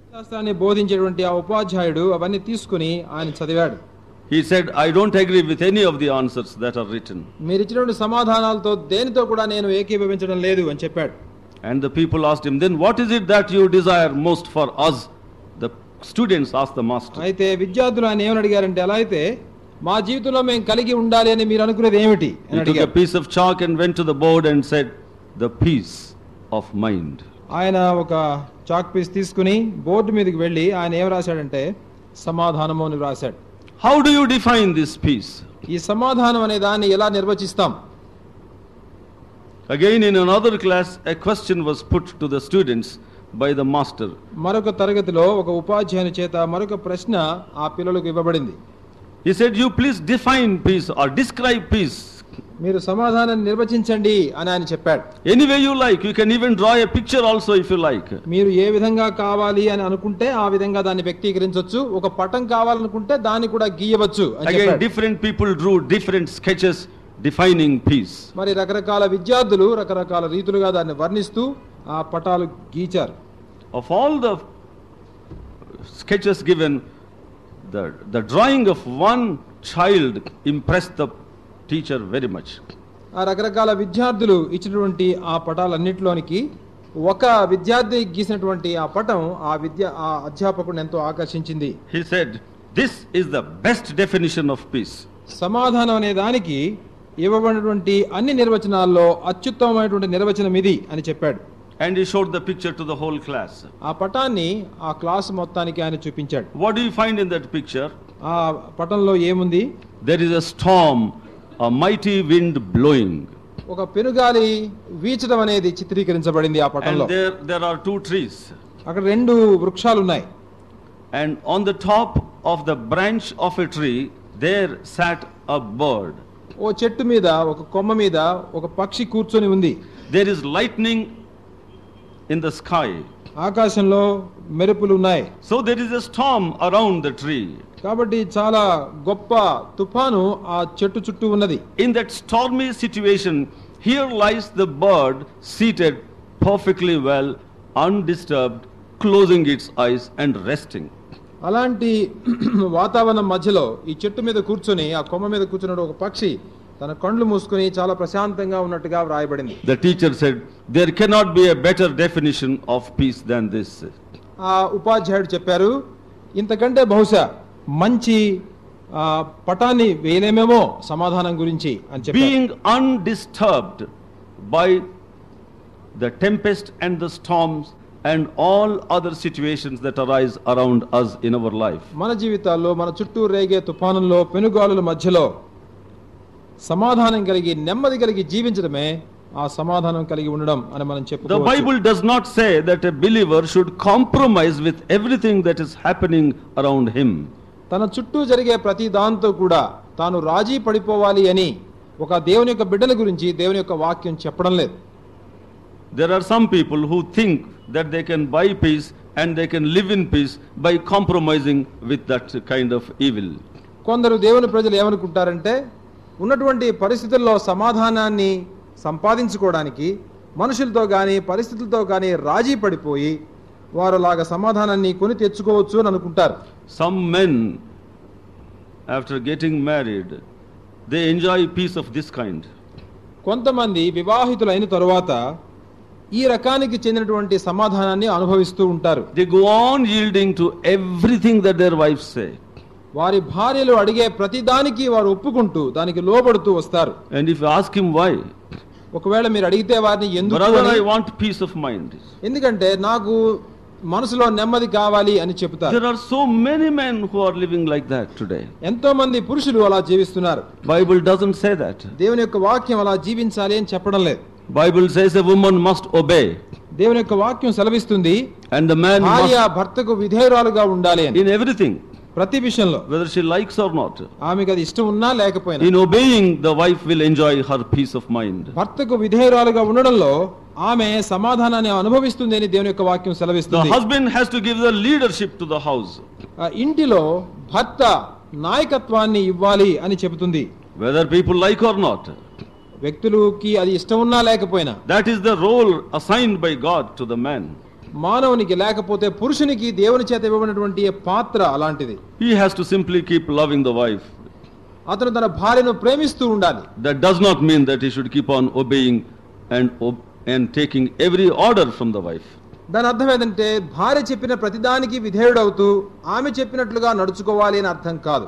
శాస్త్రాన్ని బోధించేటువంటి ఆ ఉపాధ్యాయుడు అవన్నీ తీసుకుని ఆయన చదివాడు He said, I don't agree with any of the answers that are written. మీరు ఇచ్చినటువంటి సమాధానాలతో దేనితో కూడా నేను ఏకీభవించడం లేదు అని చెప్పాడు And the people asked him, Then what is it that you desire most for us? The students asked the master. అయితే విద్యార్థులు ఆయన ఏమని అడిగారంటే ఎలా అయితే మా జీవితంలో మేము కలిగి ఉండాలి అని మీరు అనుకునేది ఏమిటి అని He took a అడిగారు piece of chalk and went to the board and said, The peace of mind. ఆయన ఒక చాక్ పీస్ తీసుకుని బోర్డు మీదకి వెళ్ళి ఆయన ఏం రాశాడంటే సమాధానము అని రాశాడు How do you define this peace? ఈ సమాధానం అనే దాన్ని ఎలా నిర్వచిస్తాం Again, in another class, a question was put to the students by the master. మరొక తరగతిలో ఒక ఉపాధ్యాయుని చేత మరొక ప్రశ్న ఆ పిల్లలకు ఇవ్వబడింది He said, You please define peace or describe peace. మీరు సమాధానాన్ని నిర్వచించండి అని ఆయన చెప్పాడు Any way you like. You can even draw a picture also if you like. మీరు ఏ విధంగా కావాలి అని అనుకుంటే ఆ విధంగా దాన్ని వ్యక్తీకరించవచ్చు ఒక పటం కావాలనుకుంటే దాన్ని కూడా గీయవచ్చు అని Again, చెప్పాడు. different people drew different sketches defining peace. మరి రకరకాల విద్యార్థులు రకరకాల రీతులుగా దాన్ని వర్ణిస్తూ ఆ పటాలు గీచారు Of all the sketches given, the, the drawing of one child impressed the teacher very much. ఆ రకరకాల విద్యార్థులు ఇచ్చినటువంటి ఆ పటాలన్నిటిలోనికి ఒక విద్యార్థి గీసినటువంటి ఆ పటం ఆ విద్య ఆ అధ్యాపకుడిని ఎంతో ఆకర్షించింది He said, This is the best definition of peace. సమాధానం అనే దానికి ఇవ్వబడినటువంటి అన్ని నిర్వచనాల్లో అత్యుత్తమమైనటువంటి నిర్వచనం ఇది అని చెప్పాడు And he showed the picture to the whole class. ఆ పటాన్ని ఆ క్లాస్ మొత్తానికి ఆయన చూపించాడు What do you find in that picture? ఆ పటంలో ఏముంది There is a storm, a mighty wind blowing. ఒక పెనుగాలి వీచడం అనేది చిత్రీకరించబడింది ఆ పటంలో And there, there are two trees. అక్కడ రెండు వృక్షాలు ఉన్నాయి And on the top of the branch of a tree, there sat a bird. ఓ చెట్టు మీద ఒక కొమ్మ మీద ఒక పక్షి కూర్చొని ఉంది There is lightning in the sky. ఆకాశంలో మెరుపులు ఉన్నాయి So there is a storm around the tree. కాబట్టి చాలా గొప్ప తుఫాను ఆ చెట్టు చుట్టూ ఉన్నది In that stormy situation, here lies the bird seated perfectly well, undisturbed, closing its eyes and resting. అలాంటి వాతావరణం మధ్యలో ఈ చెట్టు మీద కూర్చొని ఆ కొమ్మ మీద కూర్చున్న ఒక పక్షి తన కండ్లు మూసుకొని చాలా ప్రశాంతంగా ఉన్నట్టుగా వ్రాయబడింది The teacher said, There cannot be a better definition of peace than this. ఆ ఉపాధ్యాయుడు చెప్పారు ఇంతకంటే బహుశా మంచి ఆ, పటాన్ని వేయలేమేమో సమాధానం గురించి అని చెప్పారు Being undisturbed by the tempest and the storms and all other situations that arise around us in our life. మన జీవితాల్లో మన చుట్టూ రేగే తుఫానుల్లో పెనుగాలుల మధ్యలో సమాధానం కలిగి నెమ్మది కలిగి జీవించడమే ఆ సమాధానం కలిగి ఉండడం అని మనం The చెప్పుకోవచ్చు Bible does not say that a believer should compromise with everything that is happening around him. తన చుట్టూ జరిగే ప్రతి దాంతో కూడా తాను రాజీ పడిపోవాలి అని ఒక దేవుని యొక్క బిడ్డల గురించి దేవుని యొక్క వాక్యం చెప్పడం లేదు There are some people who think that they can buy peace and they can live in peace by compromising with that kind of evil. కొందరు దేవుని ప్రజలు ఏమనుకుంటారంటే ఉన్నటువంటి పరిస్థితుల్లో సమాధానాన్ని సంపాదించుకోవడానికి మనుషులతో కానీ పరిస్థితులతో కానీ రాజీ పడిపోయి వారు అలాగ సమాధానాన్ని కొని తెచ్చుకోవచ్చు అని అనుకుంటారు Some men, after getting married, they enjoy peace of this kind. కొంతమంది వివాహితులైన తరువాత ఈ రకానికి చెందినటువంటి సమాధానాన్ని అనుభవిస్తూ ఉంటారు They go on yielding to everything that their wives say. వారి భార్యలు అడిగే ప్రతి దానికి వారు ఒప్పుకుంటూ దానికి లోబడుతూ వస్తారు And if you ask him why, ఒకవేళ మీరు అడిగితే వారిని ఎందుకు brother, అని- I want peace of mind. ఎందుకంటే నాకు మనసులో నెమ్మది కావాలి అని చెబుతారు There are so many men who are living like that today. ఎంతో మంది పురుషులు అలా జీవిస్తున్నారు Bible doesn't say that. దేవుని యొక్క వాక్యం అలా జీవించాలి అని చెప్పడం లేదు Bible says a woman must obey దేవుని యొక్క వాక్యం సెలవిస్తుంది and the man భార్య must భర్తకు విధేయురాలుగా ఉండాలి అని in everything, ప్రతి విషయంలో whether she likes or not. ఆమెకు అది ఇష్టం ఉన్నా లేకపోయినా In obeying, the wife will enjoy her peace of mind. భర్తకు విధేయురాలుగా ఉండడంలో ఆమె సమాధానాన్ని అనుభవిస్తుంది అని దేవుని యొక్క వాక్యం The సెలవిస్తుంది husband has to give the leadership to the house. ఆ ఇంటిలో భర్త నాయకత్వాన్ని ఇవ్వాలి అని చెబుతుంది whether people like or not. వ్యక్తులకి అది ఇష్టం ఉన్నా లేకపోయినా That is the role assigned by God to the man. మానవునికి లేకపోతే పురుషునికి దేవుని చేత ఇవ్వబడినటువంటి పాత్ర అలాంటిది He has to simply keep loving the wife. అతను తన భార్యను ప్రేమిస్తూ ఉండాలి That does not mean that he should keep on obeying and, ob- and taking every order from the wife. దాని అర్థం ఏంటంటే భార్య చెప్పిన ప్రతిదానికి విధేయుడవుతూ ఆమె చెప్పినట్లుగా నడుచుకోవాలి అని అర్థం కాదు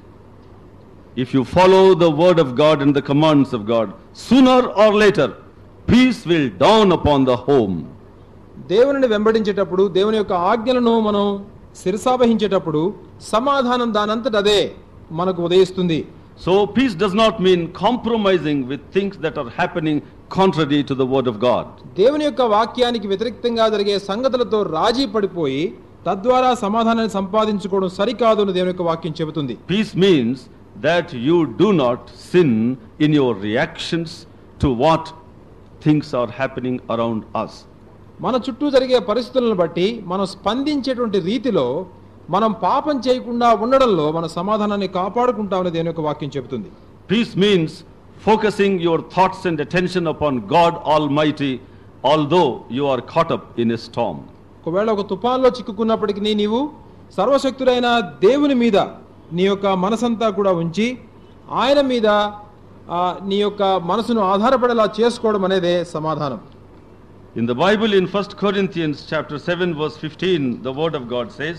If you follow the word of God and the commands of God, sooner or later, peace will dawn upon the home. దేవునిని వెంబడించేటప్పుడు దేవుని యొక్క ఆజ్ఞలను మనం శిరసావహించేటప్పుడు సమాధానం దానంతట అదే మనకు ఉదయిస్తుంది So, peace does not mean compromising with things that are happening contrary to the word of God. దేవుని యొక్క వాక్యానికి వ్యతిరేక్తంగా జరిగే సంగతులతో రాజీ పడిపోయి తద్వారా సమాధానాన్ని సంపాదించుకోవడం సరికాదు అని దేవుని యొక్క వాక్యం చెబుతుంది Peace means that you do not sin in your reactions to what things are happening around us. మన చుట్టూ జరిగే పరిస్థితులను బట్టి మనం స్పందించేటువంటి రీతిలో మనం పాపం చేయకుండా ఉండడంలో మన సమాధానాన్ని కాపాడుకుంటామని దేవుని యొక్క వాక్యం చెబుతుంది Peace means focusing your thoughts and attention upon God Almighty, although you are caught up in a storm. ఒకవేళ ఒక తుఫాన్లో చిక్కుకున్నప్పటికీ నీవు సర్వశక్తుడైన దేవుని మీద నీ యొక్క మనసంతా కూడా ఉంచి ఆయన మీద ఆ, నీ యొక్క మనసును ఆధారపడేలా చేసుకోవడం అనేదే సమాధానం In the Bible, in 1 Corinthians chapter 7, verse 15, the word of God says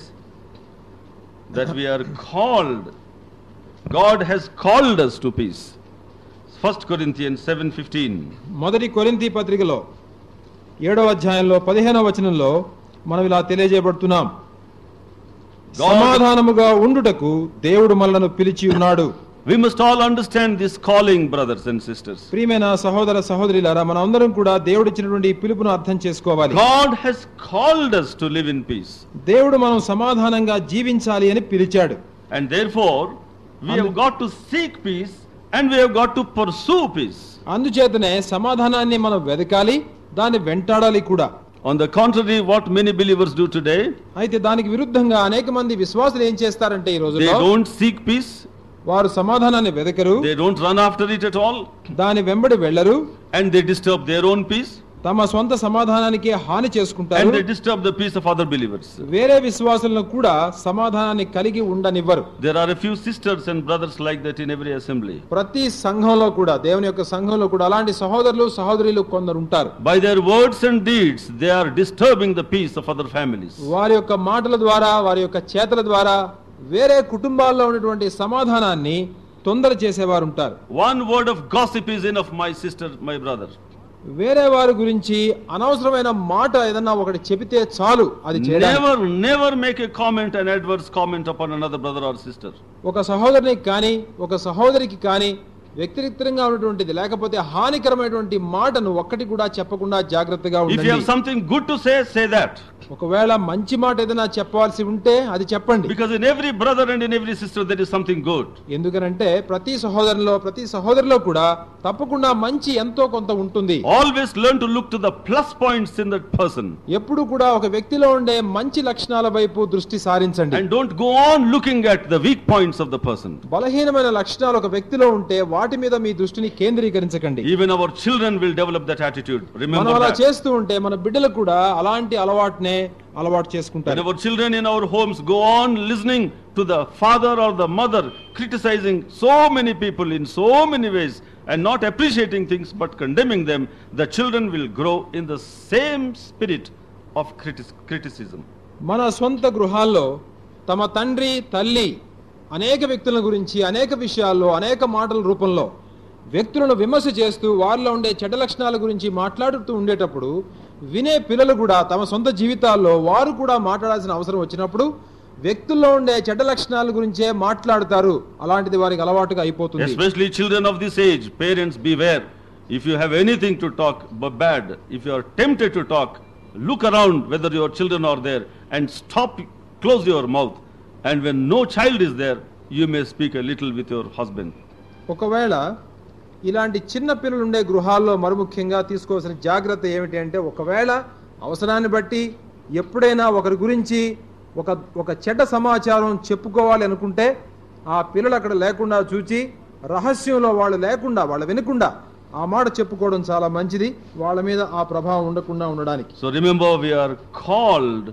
that we are called. God has called us to peace. 1 Corinthians 7:15. మొదటి కొరింథీ పత్రికలో ఏడవ అధ్యాయంలో పదిహేనవ వచనంలో మనం ఇలా తెలియజేయబడుతున్నాం God- సమాధానముగా ఉండుటకు దేవుడు మనలను పిలిచి ఉన్నాడు We must all understand this calling, brothers and sisters. ప్రియమైన సహోదర సహోదరులారా మనం అందరం కూడా దేవుడిచ్చినటువంటి ఈ పిలుపును అర్థం చేసుకోవాలి God has called us to live in peace. దేవుడు మనం సమాధానంగా జీవించాలి అని పిలిచాడు And therefore, we have got to seek peace and we have got to pursue peace. అందుచేతనే సమాధానాన్ని మనం వెతకాలి దాన్ని వెంటాడాలి కూడా On the contrary, what many believers do today, అయితే దానికి విరుద్ధంగా అనేక మంది విశ్వాసులు ఏం చేస్తారంటే ఈ they రోజుల్లో don't seek peace, వారు సమాధానాన్ని వెదకరు they don't run after it at all, దాని వెంబడి వెళ్ళరు and they disturb their own peace, తమ సొంత సమాధానానికి హాని చేసుకుంటారు and they disturb the peace of other believers. వేరే విశ్వాసులను కూడా సమాధానాన్ని కలిగి ఉండనివ్వరు There are a few sisters and brothers like that in every assembly. ప్రతి సంఘంలో కూడా దేవుని యొక్క సంఘంలో కూడా అలాంటి సహోదరులు సహోదరులు కొందరు ఉంటారు By their words and deeds, they are disturbing the peace of other families. వారి యొక్క మాటల ద్వారా వారి యొక్క చేతల ద్వారా వేరే కుటుంబాల్లో ఉన్నటువంటి సమాధానాన్ని తొందర చేసేవారు ఉంటారు One word of gossip is enough, my sister, my brother. వేరే వారి గురించి అనవసరమైన మాట ఏదన్నా ఒకటి చెబితే చాలు అది చేయడానికి Never, never make a comment, an adverse comment upon another brother or sister. ఒక సహోదరునికి కానీ ఒక సహోదరికి కానీ వ్యతిరేక్తంగా ఉన్నటువంటిది లేకపోతే హానికరమైనటువంటి మాటను ఒక్కటి కూడా చెప్పకుండా జాగ్రత్తగా If you ఉండండి have something good to say, say that. ఒకవేళ మంచి మాట ఏదైనా చెప్పవలసి ఉంటే అది చెప్పండి Because in every brother and in every sister, there is something good. ఎందుకనంటే ప్రతి సహోదరులో ప్రతి సహోదరిలో కూడా తప్పకుండా మంచి ఎంతో కొంత ఉంటుంది Always learn to look to the plus points in that person. ఎప్పుడు కూడా ఒక వ్యక్తిలో ఉండే మంచి లక్షణాల వైపు దృష్టి సారించండి And don't go on looking at the weak points of the person. బలహీనమైన లక్షణాలు ఒక వ్యక్తిలో ఉంటే వాటి మీద మీ దృష్టిని కేంద్రీకరించకండి Even our children will develop that attitude. మనం Remember అలా that. చేస్తూ ఉంటే మన బిడ్డలు కూడా అలాంటి అలవాటునే అలవాటు When చేసుకుంటారు our children in our homes go on listening to the father or the mother criticizing so many people in so many ways and not appreciating things but condemning them, the children will grow in the same spirit of critis- criticism. మన సొంత గృహాల్లో తమ తండ్రి తల్లి అనేక వ్యక్తుల గురించి అనేక విషయాల్లో అనేక మాటల రూపంలో వ్యక్తులను విమర్శ చేస్తూ వారిలో ఉండే చెడ్డ లక్షణాల గురించి మాట్లాడుతూ ఉండేటప్పుడు వినే పిల్లలు కూడా తమ సొంత జీవితాల్లో వారు కూడా మాట్లాడాల్సిన అవసరం వచ్చినప్పుడు వ్యక్తుల్లో ఉండే చెడ్డ లక్షణాల గురించే మాట్లాడుతారు అలాంటిది వారికి అలవాటుగా అయిపోతుంది Especially children of this age, parents beware. If you have anything to talk b- bad, if you are tempted to talk, look around whether your children are there and stop, close your mouth. And when no child is there, you may speak a little with your husband. ఒకవేళ ఇలాంటి చిన్న పిల్లలు ఉండే గృహాల్లో మరి ముఖ్యంగా తీసుకోవాల్సిన జాగ్రత్త ఏమిటి అంటే ఒకవేళ అవసరాన్ని బట్టి ఎప్పుడైనా ఒకరి గురించి ఒక ఒక చెడ్డ సమాచారం చెప్పుకోవాలి అనుకుంటే ఆ పిల్లలు అక్కడ లేకుండా చూచి రహస్యంలో వాళ్ళు లేకుండా వాళ్ళు వినకుండా ఆ మాట చెప్పుకోవడం చాలా మంచిది వాళ్ళ మీద ఆ ప్రభావం ఉండకుండా ఉండడానికి So remember, we are called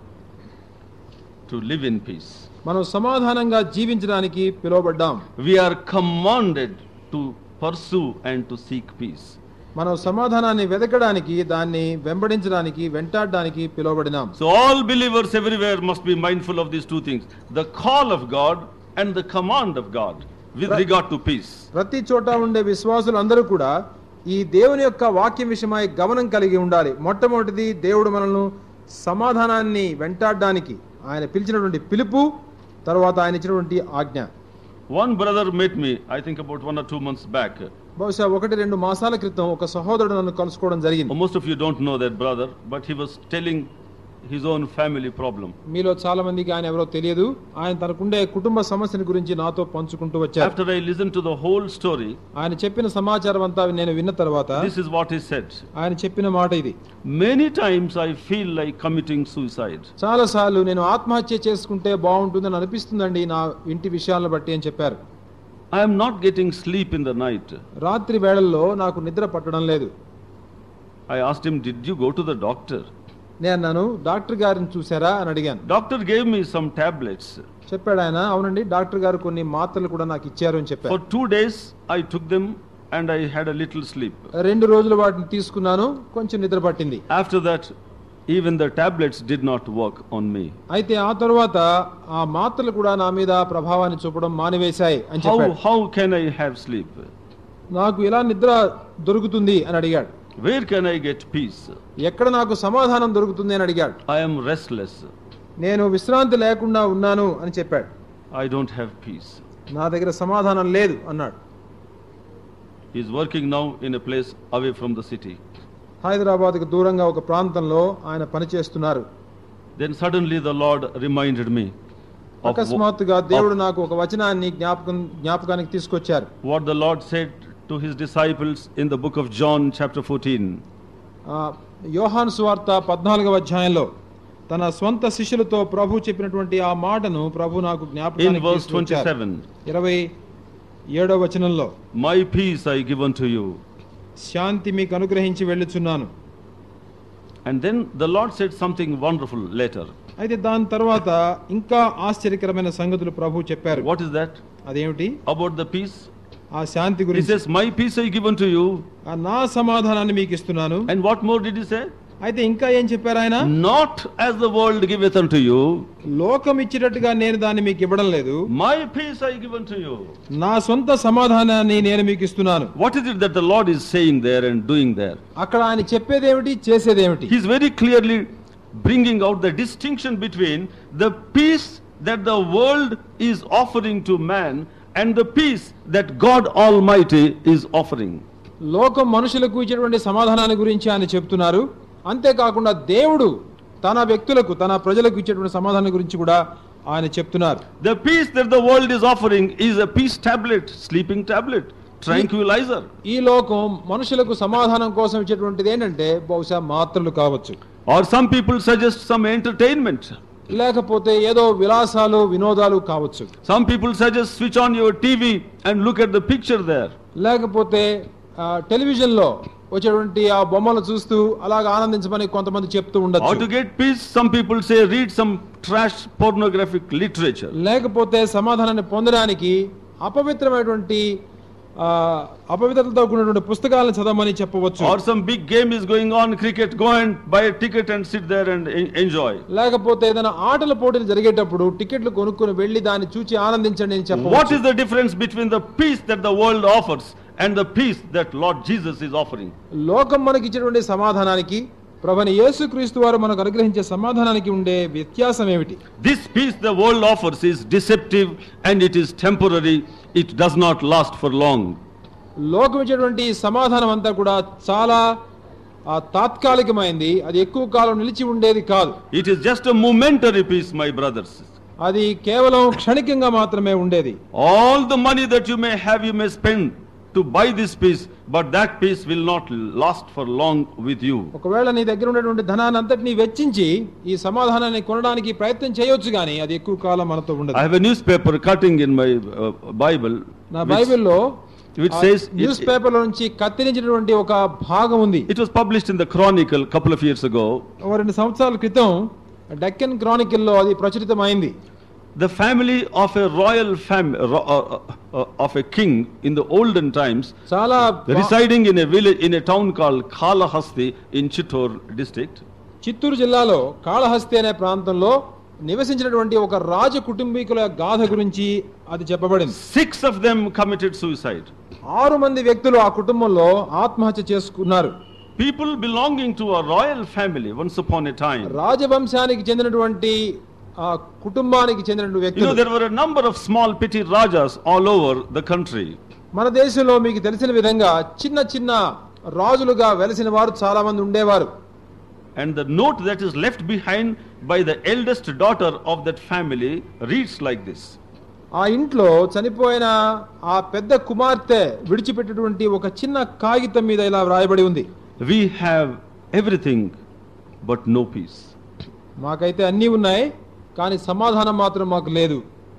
to live in peace. మనం సమాధానంగా జీవించడానికి పిలువబడ్డాం We are commanded to pursue and to seek peace. మనం సమాధానాన్ని వెతకడానికి దాన్ని వెంబడించడానికి వెంటాడడానికి పిలువబడినాం So all believers everywhere must be mindful of these two things the call of God and the command of God with Right. regard to peace. ప్రతి చోట ఉండే విశ్వాసులు అందరూ కూడా ఈ దేవుని యొక్క వాక్యం విషయమై గమనం కలిగి ఉండాలి మొట్టమొదటిది దేవుడు మనల్ని సమాధానాన్ని వెంటాడడానికి ఆయన పిలిచినటువంటి పిలుపు తర్వాత ఆయన ఇచ్చినటువంటి ఆజ్ఞ One brother met me, I think about one or two months back. బహుశా ఒకటి రెండు మాసాల క్రితం ఒక సహోదరుడు నన్ను కలుసుకోవడం జరిగింది Most of you don't know that brother, but he was telling his own family problem. మీలో చాలా మందికి ఆయన ఎవరో తెలియదు ఆయన తనకుండే కుటుంబ సమస్యని గురించి నాతో పంచుకుంటూ వచ్చారు After I listened to the whole story, ఆయన చెప్పిన సమాచారం అంతా నేను విన్న తర్వాత this is what he said. ఆయన చెప్పిన మాట ఇది Many times I feel like committing suicide. చాలా సార్లు నేను ఆత్మహత్య చేసుకుంటే బాగుంటుందని అనిపిస్తుందండి నా ఇంటి విషయాలను బట్టి అని చెప్పారు I am not getting sleep in the night. రాత్రి వేళల్లో నాకు నిద్ర పట్టడం లేదు I asked him, Did you go to the doctor? నేను అన్నాను డాక్టర్ గారిని చూసారా అని అడిగాను Doctor gave me some tablets. చెప్పాడు ఆయన అవునండి డాక్టర్ గారు కొన్ని మాత్రలు కూడా నాకు ఇచ్చారు అని చెప్పారు For two days I took them and I had a little sleep. రెండు రోజులు వాటిని తీసుకున్నాను కొంచెం నిద్ర పట్టింది After that, even the tablets did not work on me. అయితే ఆ తర్వాత ఆ మాత్రలు కూడా నా మీద ప్రభావాన్ని చూపడం మానివేశాయి అని How, చెప్పాడు how can I have sleep? నాకు ఎలా నిద్ర దొరుకుతుంది అని అడిగాడు Where can I get peace? ఎక్కడ నాకు సమాధానం దొరుకుతుంది అని అడిగాడు I am restless. నేను విశ్రాంతి లేకుండా ఉన్నాను అని చెప్పాడు I don't have peace. నా దగ్గర సమాధానం లేదు అన్నాడు He is working now in a place away from the city. హైదరాబాద్కు దూరంగా ఒక ప్రాంతంలో ఆయన పనిచేస్తున్నారు Then suddenly the Lord reminded me of wh- అకస్మాత్తుగా దేవుడు నాకు ఒక వచనాన్ని జ్ఞాపకం జ్ఞాపకానికి తీసుకొచ్చారు what the Lord said to his disciples in the book of John, chapter 14. ఆ, యోహాను సువార్త పద్నాలుగవ అధ్యాయంలో తన స్వంత శిష్యులతో ప్రభు చెప్పినటువంటి ఆ మాటను ప్రభు నాకు In జ్ఞాపకానికి verse తీసుకొచ్చారు. 27, ఇరవై ఏడవ వచనంలో My peace I give unto you. శాంతి మీకు అనుగ్రహించి వెళ్ళుచున్నాను And then the Lord said something wonderful later. అయితే దాని తర్వాత ఇంకా ఆశ్చర్యకరమైన సంగతులు ప్రభు చెప్పారు What is that? అదేమిటి About the peace? ఆ శాంతి He గురించి says, My peace I give unto you. ఆ నా సమాధానాన్ని మీకు ఇస్తున్నాను And what more did he say? అయితే ఇంకా ఏం చెప్పారు ఆయన Not as the world giveth unto you, లోకం ఇచ్చేటట్టుగా నేను దాన్ని మీకు ఇవ్వడం లేదు my peace I give unto you. నా సొంత సమాధానాన్ని నేను మీకు ఇస్తున్నాను What is it that the Lord is saying there and doing there? అక్కడ ఆయన చెప్పేదేమిటి చేసేదేమిటి He's very clearly bringing out the distinction between the peace that the world is offering to man and the peace that God Almighty is offering. లోకం మనుషులకు ఇచ్చేటువంటి సమాధానాన్ని గురించి ఆయన చెప్తున్నారు అంతేకాకుండా దేవుడు తన వ్యక్తులకు తన ప్రజలకు ఇచ్చేటువంటి సమాధానం గురించి కూడా ఆయన చెప్తున్నారు The peace that the world is offering is a peace tablet, sleeping tablet, tranquilizer. ఈ లోకం మనుషులకు సమాధానం కోసం ఇచ్చేటువంటిది ఏంటంటే బహుశా మాత్రలు కావచ్చు Or some people suggest some entertainment. లేకపోతే ఏదో విలాసాలు వినోదాలు కావచ్చు Some people suggest switch on your TV and look at the picture there. లేకపోతే ఆ, టెలివిజన్లో వచ్చేటువంటి ఆ బొమ్మలు చూస్తూ అలాగ ఆనందించమని కొంతమంది చెప్తూ Or to ఉండొచ్చు get peace, some people say read some trash pornographic literature. లేకపోతే సమాధానాన్ని పొందడానికి అపవిత్రమైనటువంటి ఆ, అపవిత్రతతో కూడినటువంటి పుస్తకాలను చదవమని చెప్పవచ్చు Or some big game is going on, cricket, go and buy a ticket and sit there and en- enjoy. లేకపోతే ఏదైనా ఆటల పోటీలు జరిగేటప్పుడు టికెట్లు కొనుక్కొని వెళ్ళి దాన్ని చూచి ఆనందించండి అని What చెప్పవచ్చు is the difference between the peace that the world offers and the peace that Lord Jesus is offering? లోకం మనకి ఇచ్చినటువంటి సమాధానానికి ప్రభుని యేసుక్రీస్తు వారు మనకు అనుగ్రహించే సమాధానానికి ఉండే వ్యత్యాసం ఏమిటి This peace the world offers is deceptive and it is temporary. It does not last for long. లోకం ఇచ్చేటువంటి సమాధానం అంతా కూడా చాలా ఆ, తాత్కాలికమైంది అది ఎక్కువ కాలం నిలిచి ఉండేది కాదు It is just a momentary peace, my brothers. అది కేవలం క్షణికంగా మాత్రమే ఉండేది All the money that you may have, you may spend to buy this peace, but that peace will not last for long with you. ఒకవేళ నీ దగ్గర ఉన్నటువంటి ధనాన్ని అంతటినీ వెచ్చించి ఈ సమాధానాన్ని కొనడానికి ప్రయత్నం చేయొచ్చు కానీ అది ఎక్కువ కాలం మనతో I ఉండదు have a newspaper cutting in my uh, Bible నా which, బైబిల్లో which says news it, paper నుంచి కత్తిరించినటువంటి ఒక భాగం ఉంది it was published in the Chronicle a couple of years ago. ఓ రెండు సంవత్సరాల క్రితం డెక్కన్ క్రానికల్లో అది ప్రచురితమైంది The family of a royal family uh, uh, uh, of a king in the olden times, చాలా residing in a village in a town called Kalahasti in Chittor district, Chittoor జిల్లాలో కాళహస్తి అనే ప్రాంతంలో నివసించినటువంటి ఒక రాజ కుటుంబీకుల గాథ గురించి అది చెప్పబడింది six of them committed suicide. ఆరు మంది వ్యక్తులు ఆ కుటుంబంలో ఆత్మహత్య చేసుకున్నారు People belonging to a royal family once upon a time. రాజవంశానికి చెందినటువంటి ఆ కుటుంబానికి చెందిన You వ్యక్తులు know, there were a number of small petty rajas all over the country. మన దేశంలో మీకు తెలిసిన విధంగా చిన్న చిన్న రాజులుగా వెలసిన వారు చాలా మంది ఉండేవారు And the note that is left behind by the eldest daughter of that family reads like this ఆ ఇంట్లో చనిపోయిన ఆ పెద్ద కుమార్తె విడిచిపెట్టినటువంటి ఒక చిన్న కాగితం మీద ఇలా వ్రాయబడి ఉంది We have everything but no peace. మాకైతే అన్నీ ఉన్నాయి కానీ సమాధానం మాత్రం మాకు లేదు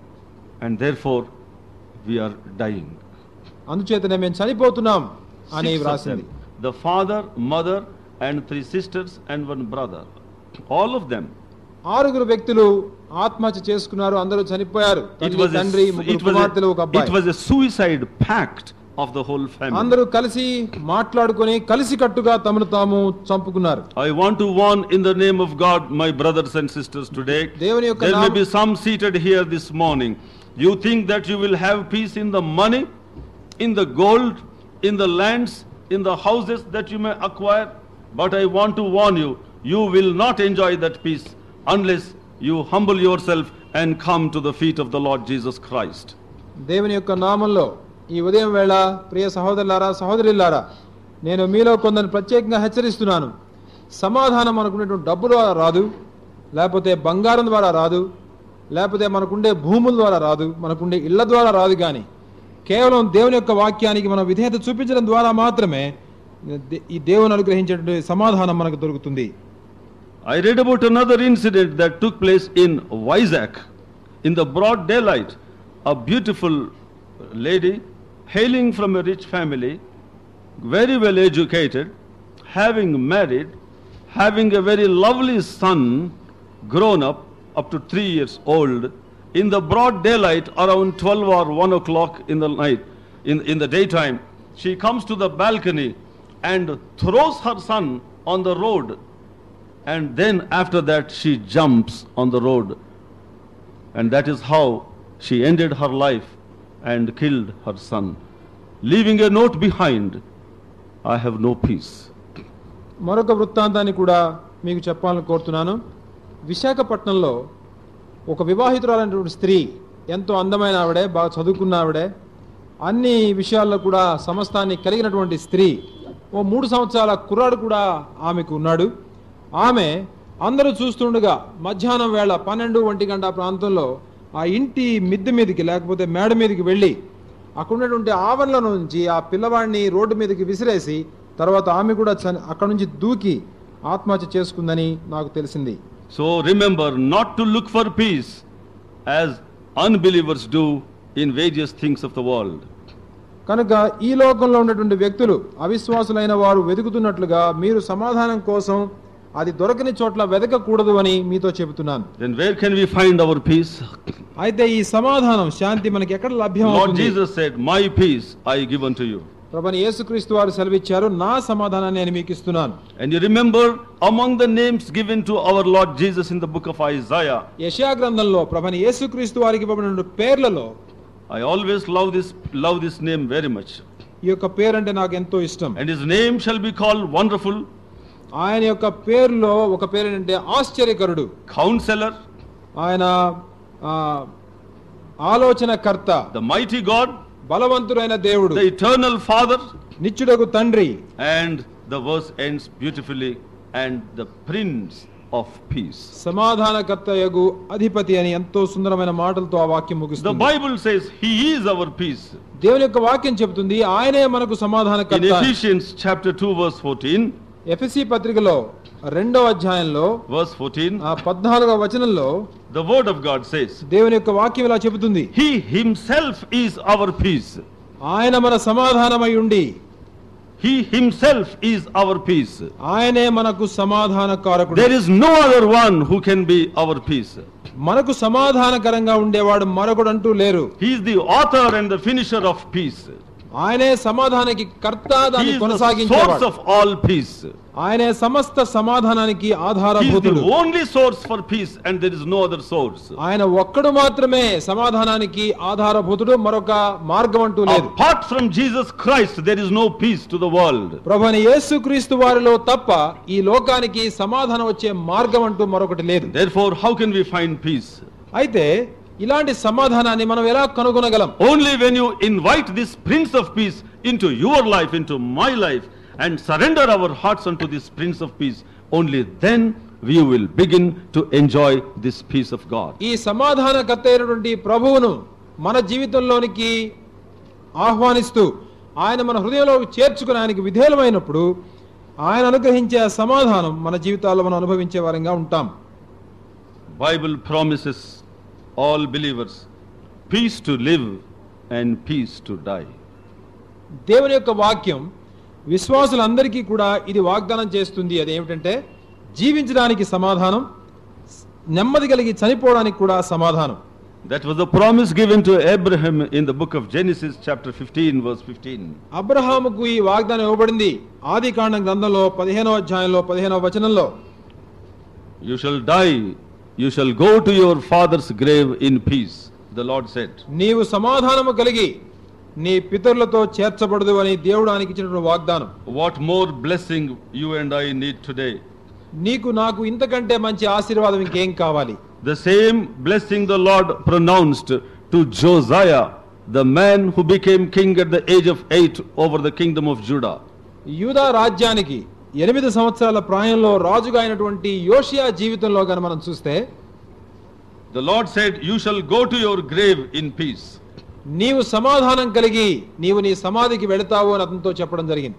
And therefore, we are dying. అందుచేతనే మేము చనిపోతున్నాం అని Six of వ్రాసింది them. The father, mother, and three sisters, and one brother. All of them. ఆరుగురు వ్యక్తులు ఆత్మహత్య చేసుకున్నారు అందరూ చనిపోయారు It తల్లి, was, తండ్రి a, ముగ్గురు it, was కుమార్తెలు ఒక a, it అబ్బాయి was a suicide pact of the whole family. అందరూ కలిసి మాట్లాడుకొని కలిసి కట్టుగా తమను తాము చంపుకున్నారు I want to warn in the name of God, my brothers and sisters, today. దేవుని యొక్క There may నామ- be some seated here this morning. You think that you will have peace in the money, in the gold, in the lands, in the houses that you may acquire. But I want to warn you, you will not enjoy that peace unless you humble yourself and come to the feet of the Lord Jesus Christ. దేవుని యొక్క నామంలో ఈ ఉదయం వేళ ప్రియ సహోదరులారా సహోదరులారా నేను మీలో కొందరిని ప్రత్యేకంగా హెచ్చరిస్తున్నాను సమాధానం మనకున్నటువంటి డబ్బు ద్వారా రాదు లేకపోతే బంగారం ద్వారా రాదు లేకపోతే మనకుండే భూముల ద్వారా రాదు మనకుండే ఇళ్ల ద్వారా రాదు కానీ కేవలం దేవుని యొక్క వాక్యానికి మనం విధేయత చూపించడం ద్వారా మాత్రమే దే- ఈ దేవుని అనుగ్రహించేటువంటి సమాధానం మనకు దొరుకుతుంది I read about another incident that took place in Vizag. In the broad daylight, a beautiful lady, hailing from a rich family, very well educated, having married, having a very lovely son, grown up, up to three years old, in the broad daylight, around 12 or 1 o'clock in the night, in, in the daytime, she comes to the balcony and throws her son on the road and then after that she jumps on the road and that is how she ended her life and killed her son leaving a note behind i have no peace మరొక వృత్తాంతాన్ని కూడా మీకు చెప్పాలని కోరుతున్నాను విశాఖపట్నంలో ఒక వివాహితురాలైనటువంటి స్త్రీ ఎంతో అందమైన ఆవిడే బాగా చదువుకున్న ఆవిడే అన్ని విషయాల్లో కూడా సమస్తాన్ని కలిగినటువంటి స్త్రీ ఓ మూడు సంవత్సరాల కుర్రాడు కూడా ఆమెకు ఉన్నాడు ఆమె అందరూ చూస్తుండగా మధ్యాహ్నం వేళ పన్నెండు ఒంటి గంట ప్రాంతంలో ఆ ఇంటి మిద్దె మీదకి లేకపోతే మేడ మీదకి వెళ్ళి అక్కడ ఉన్నటువంటి ఆవరణల నుంచి ఆ పిల్లవాడిని రోడ్డు మీదకి విసిరేసి తర్వాత ఆమె కూడా చని అక్కడ నుంచి దూకి ఆత్మహత్య చేసుకుందని నాకు తెలిసింది so remember not to look for peace as unbelievers do in various things of the world కనుక ఈ లోకంలో ఉన్నటువంటి వ్యక్తులు అవిశ్వాసులైన వారు వెతుకుతున్నట్లుగా మీరు సమాధానం కోసం అది దొరకని చోట్ల వెతకకూడదు అని మీతో చెబుతున్నాను then where can we find our peace అయితే ఈ సమాధానం శాంతి మనకి ఎక్కడ లభ్యం lord అవుతుంది jesus said my peace i give unto you ప్రభని యేసుక్రీస్తు వారు సెలవిచ్చారు నా సమాధానాన్ని నేను మీకు ఇస్తున్నాను and you remember among the names given to our lord jesus in the book of isaiah యశా గ్రంథంలో ప్రభని యేసుక్రీస్తు వారికి ఇవ్వబడిన పేర్లలో I always love this, love this name very much. ఈ యొక్క పేరు అంటే నాకు ఎంతో ఇష్టం And his name shall be called Wonderful, ఆయన యొక్క పేరులో ఒక పేరు ఏంటంటే ఆశ్చర్యకరుడు Counselor, ఆయన ఆ, ఆలోచనకర్త the Mighty God, బలవంతుడైన దేవుడు the Eternal Father, నిత్యుడకు తండ్రి and the verse ends beautifully, and the Prince of Peace. సమాధానకర్త యగు అధిపతి అని ఎంతో సుందరమైన మాటలతో ఆ వాక్యం The ముగిస్తుంది Bible says He is our peace. దేవుని యొక్క వాక్యం చెబుతుంది ఆయనే మనకు In సమాధానకర్త Ephesians chapter 2, verse 14, ఎఫ్ఎసి పత్రికలో రెండో అధ్యాయంలో verse 14, ఆ పద్నాలుగో వచనంలో the Word of God says, దేవుని యొక్క వాక్యం ఇలా చెబుతుంది He Himself is our peace. ఆయన మన సమాధానమై ఉండి He himself is our peace. ఆయనే మనకు సమాధాన కారకుడు There is no other one who can be our peace. మనకు సమాధానకరంగా ఉండేవాడు మరొకడు అంటూ లేరు He is the author and the finisher of peace. ఆయనే సమాధానానికి కర్త He దాన్ని is the source కొనసాగించేవాడు of all peace. ఆయనే సమస్త సమాధానానికి He is ఆధారభూతుడు the only source for peace and there is no other source. ఆయన ఒక్కడు మాత్రమే సమాధానానికి ఆధారభూతుడు మరొక మార్గం అంటూ లేదు Apart from Jesus Christ, there is no peace to the world. ప్రభుని యేసుక్రీస్తు వారిలో తప్ప ఈ లోకానికి సమాధానం వచ్చే మార్గం అంటూ మరొకటి లేదు Therefore, how can we find peace? అయితే ఇలాంటి సమాధానాన్ని మనం ఎలా కనుగొనగలం Only when you invite this Prince of Peace into your life, into my life, and surrender our hearts unto this Prince of Peace, only then we will begin to enjoy this peace of God. ఈ సమాధానకర్త అయినటువంటి ప్రభువును మన జీవితంలోనికి ఆహ్వానిస్తూ ఆయన మన హృదయంలో చేర్చుకుని ఆయనకి విధేయులమైనప్పుడు ఆయన అనుగ్రహించే ఆ సమాధానం మన జీవితాల్లో మనం అనుభవించే వారంగా ఉంటాం Bible promises all believers peace to live and peace to die. దేవుని యొక్క వాక్యం విశ్వాసులందరికీ కూడా ఇది వాగ్దానం చేస్తుంది అదేమిటంటే జీవించడానికి సమాధానం నెమ్మది కలిగి చనిపోవడానికి కూడా సమాధానం That was the promise given to Abraham in the book of Genesis, chapter 15, verse 15. అబ్రహాముకు ఈ వాగ్దానం ఇవ్వబడింది ఆది కాండం గ్రంథంలో పదిహేనవ అధ్యాయంలో పదిహేనవ వచనంలో You shall die, you shall go to your father's grave in peace, the Lord said. నీవు సమాధానము కలిగి నీ పితరులతో చేర్చబడదు అని దేవుడు ఆయనకి ఇచ్చినటువంటి వాగ్దానం What more blessing you and I need today? నీకు నాకు ఇంతకంటే మంచి ఆశీర్వాదం ఇంకేం కావాలి The same blessing the Lord pronounced to Josiah, the man who became king at the age of eight over the kingdom of Judah. యూదా రాజ్యానికి ఎనిమిది సంవత్సరాల ప్రాయంలో రాజుగా అయినటువంటి యోషియా జీవితంలో కనుక మనం చూస్తే The Lord said, You shall go to your grave in peace. నీవు సమాధానం కలిగి నీవు నీ సమాధికి వెళతావు అని అతనితో చెప్పడం జరిగింది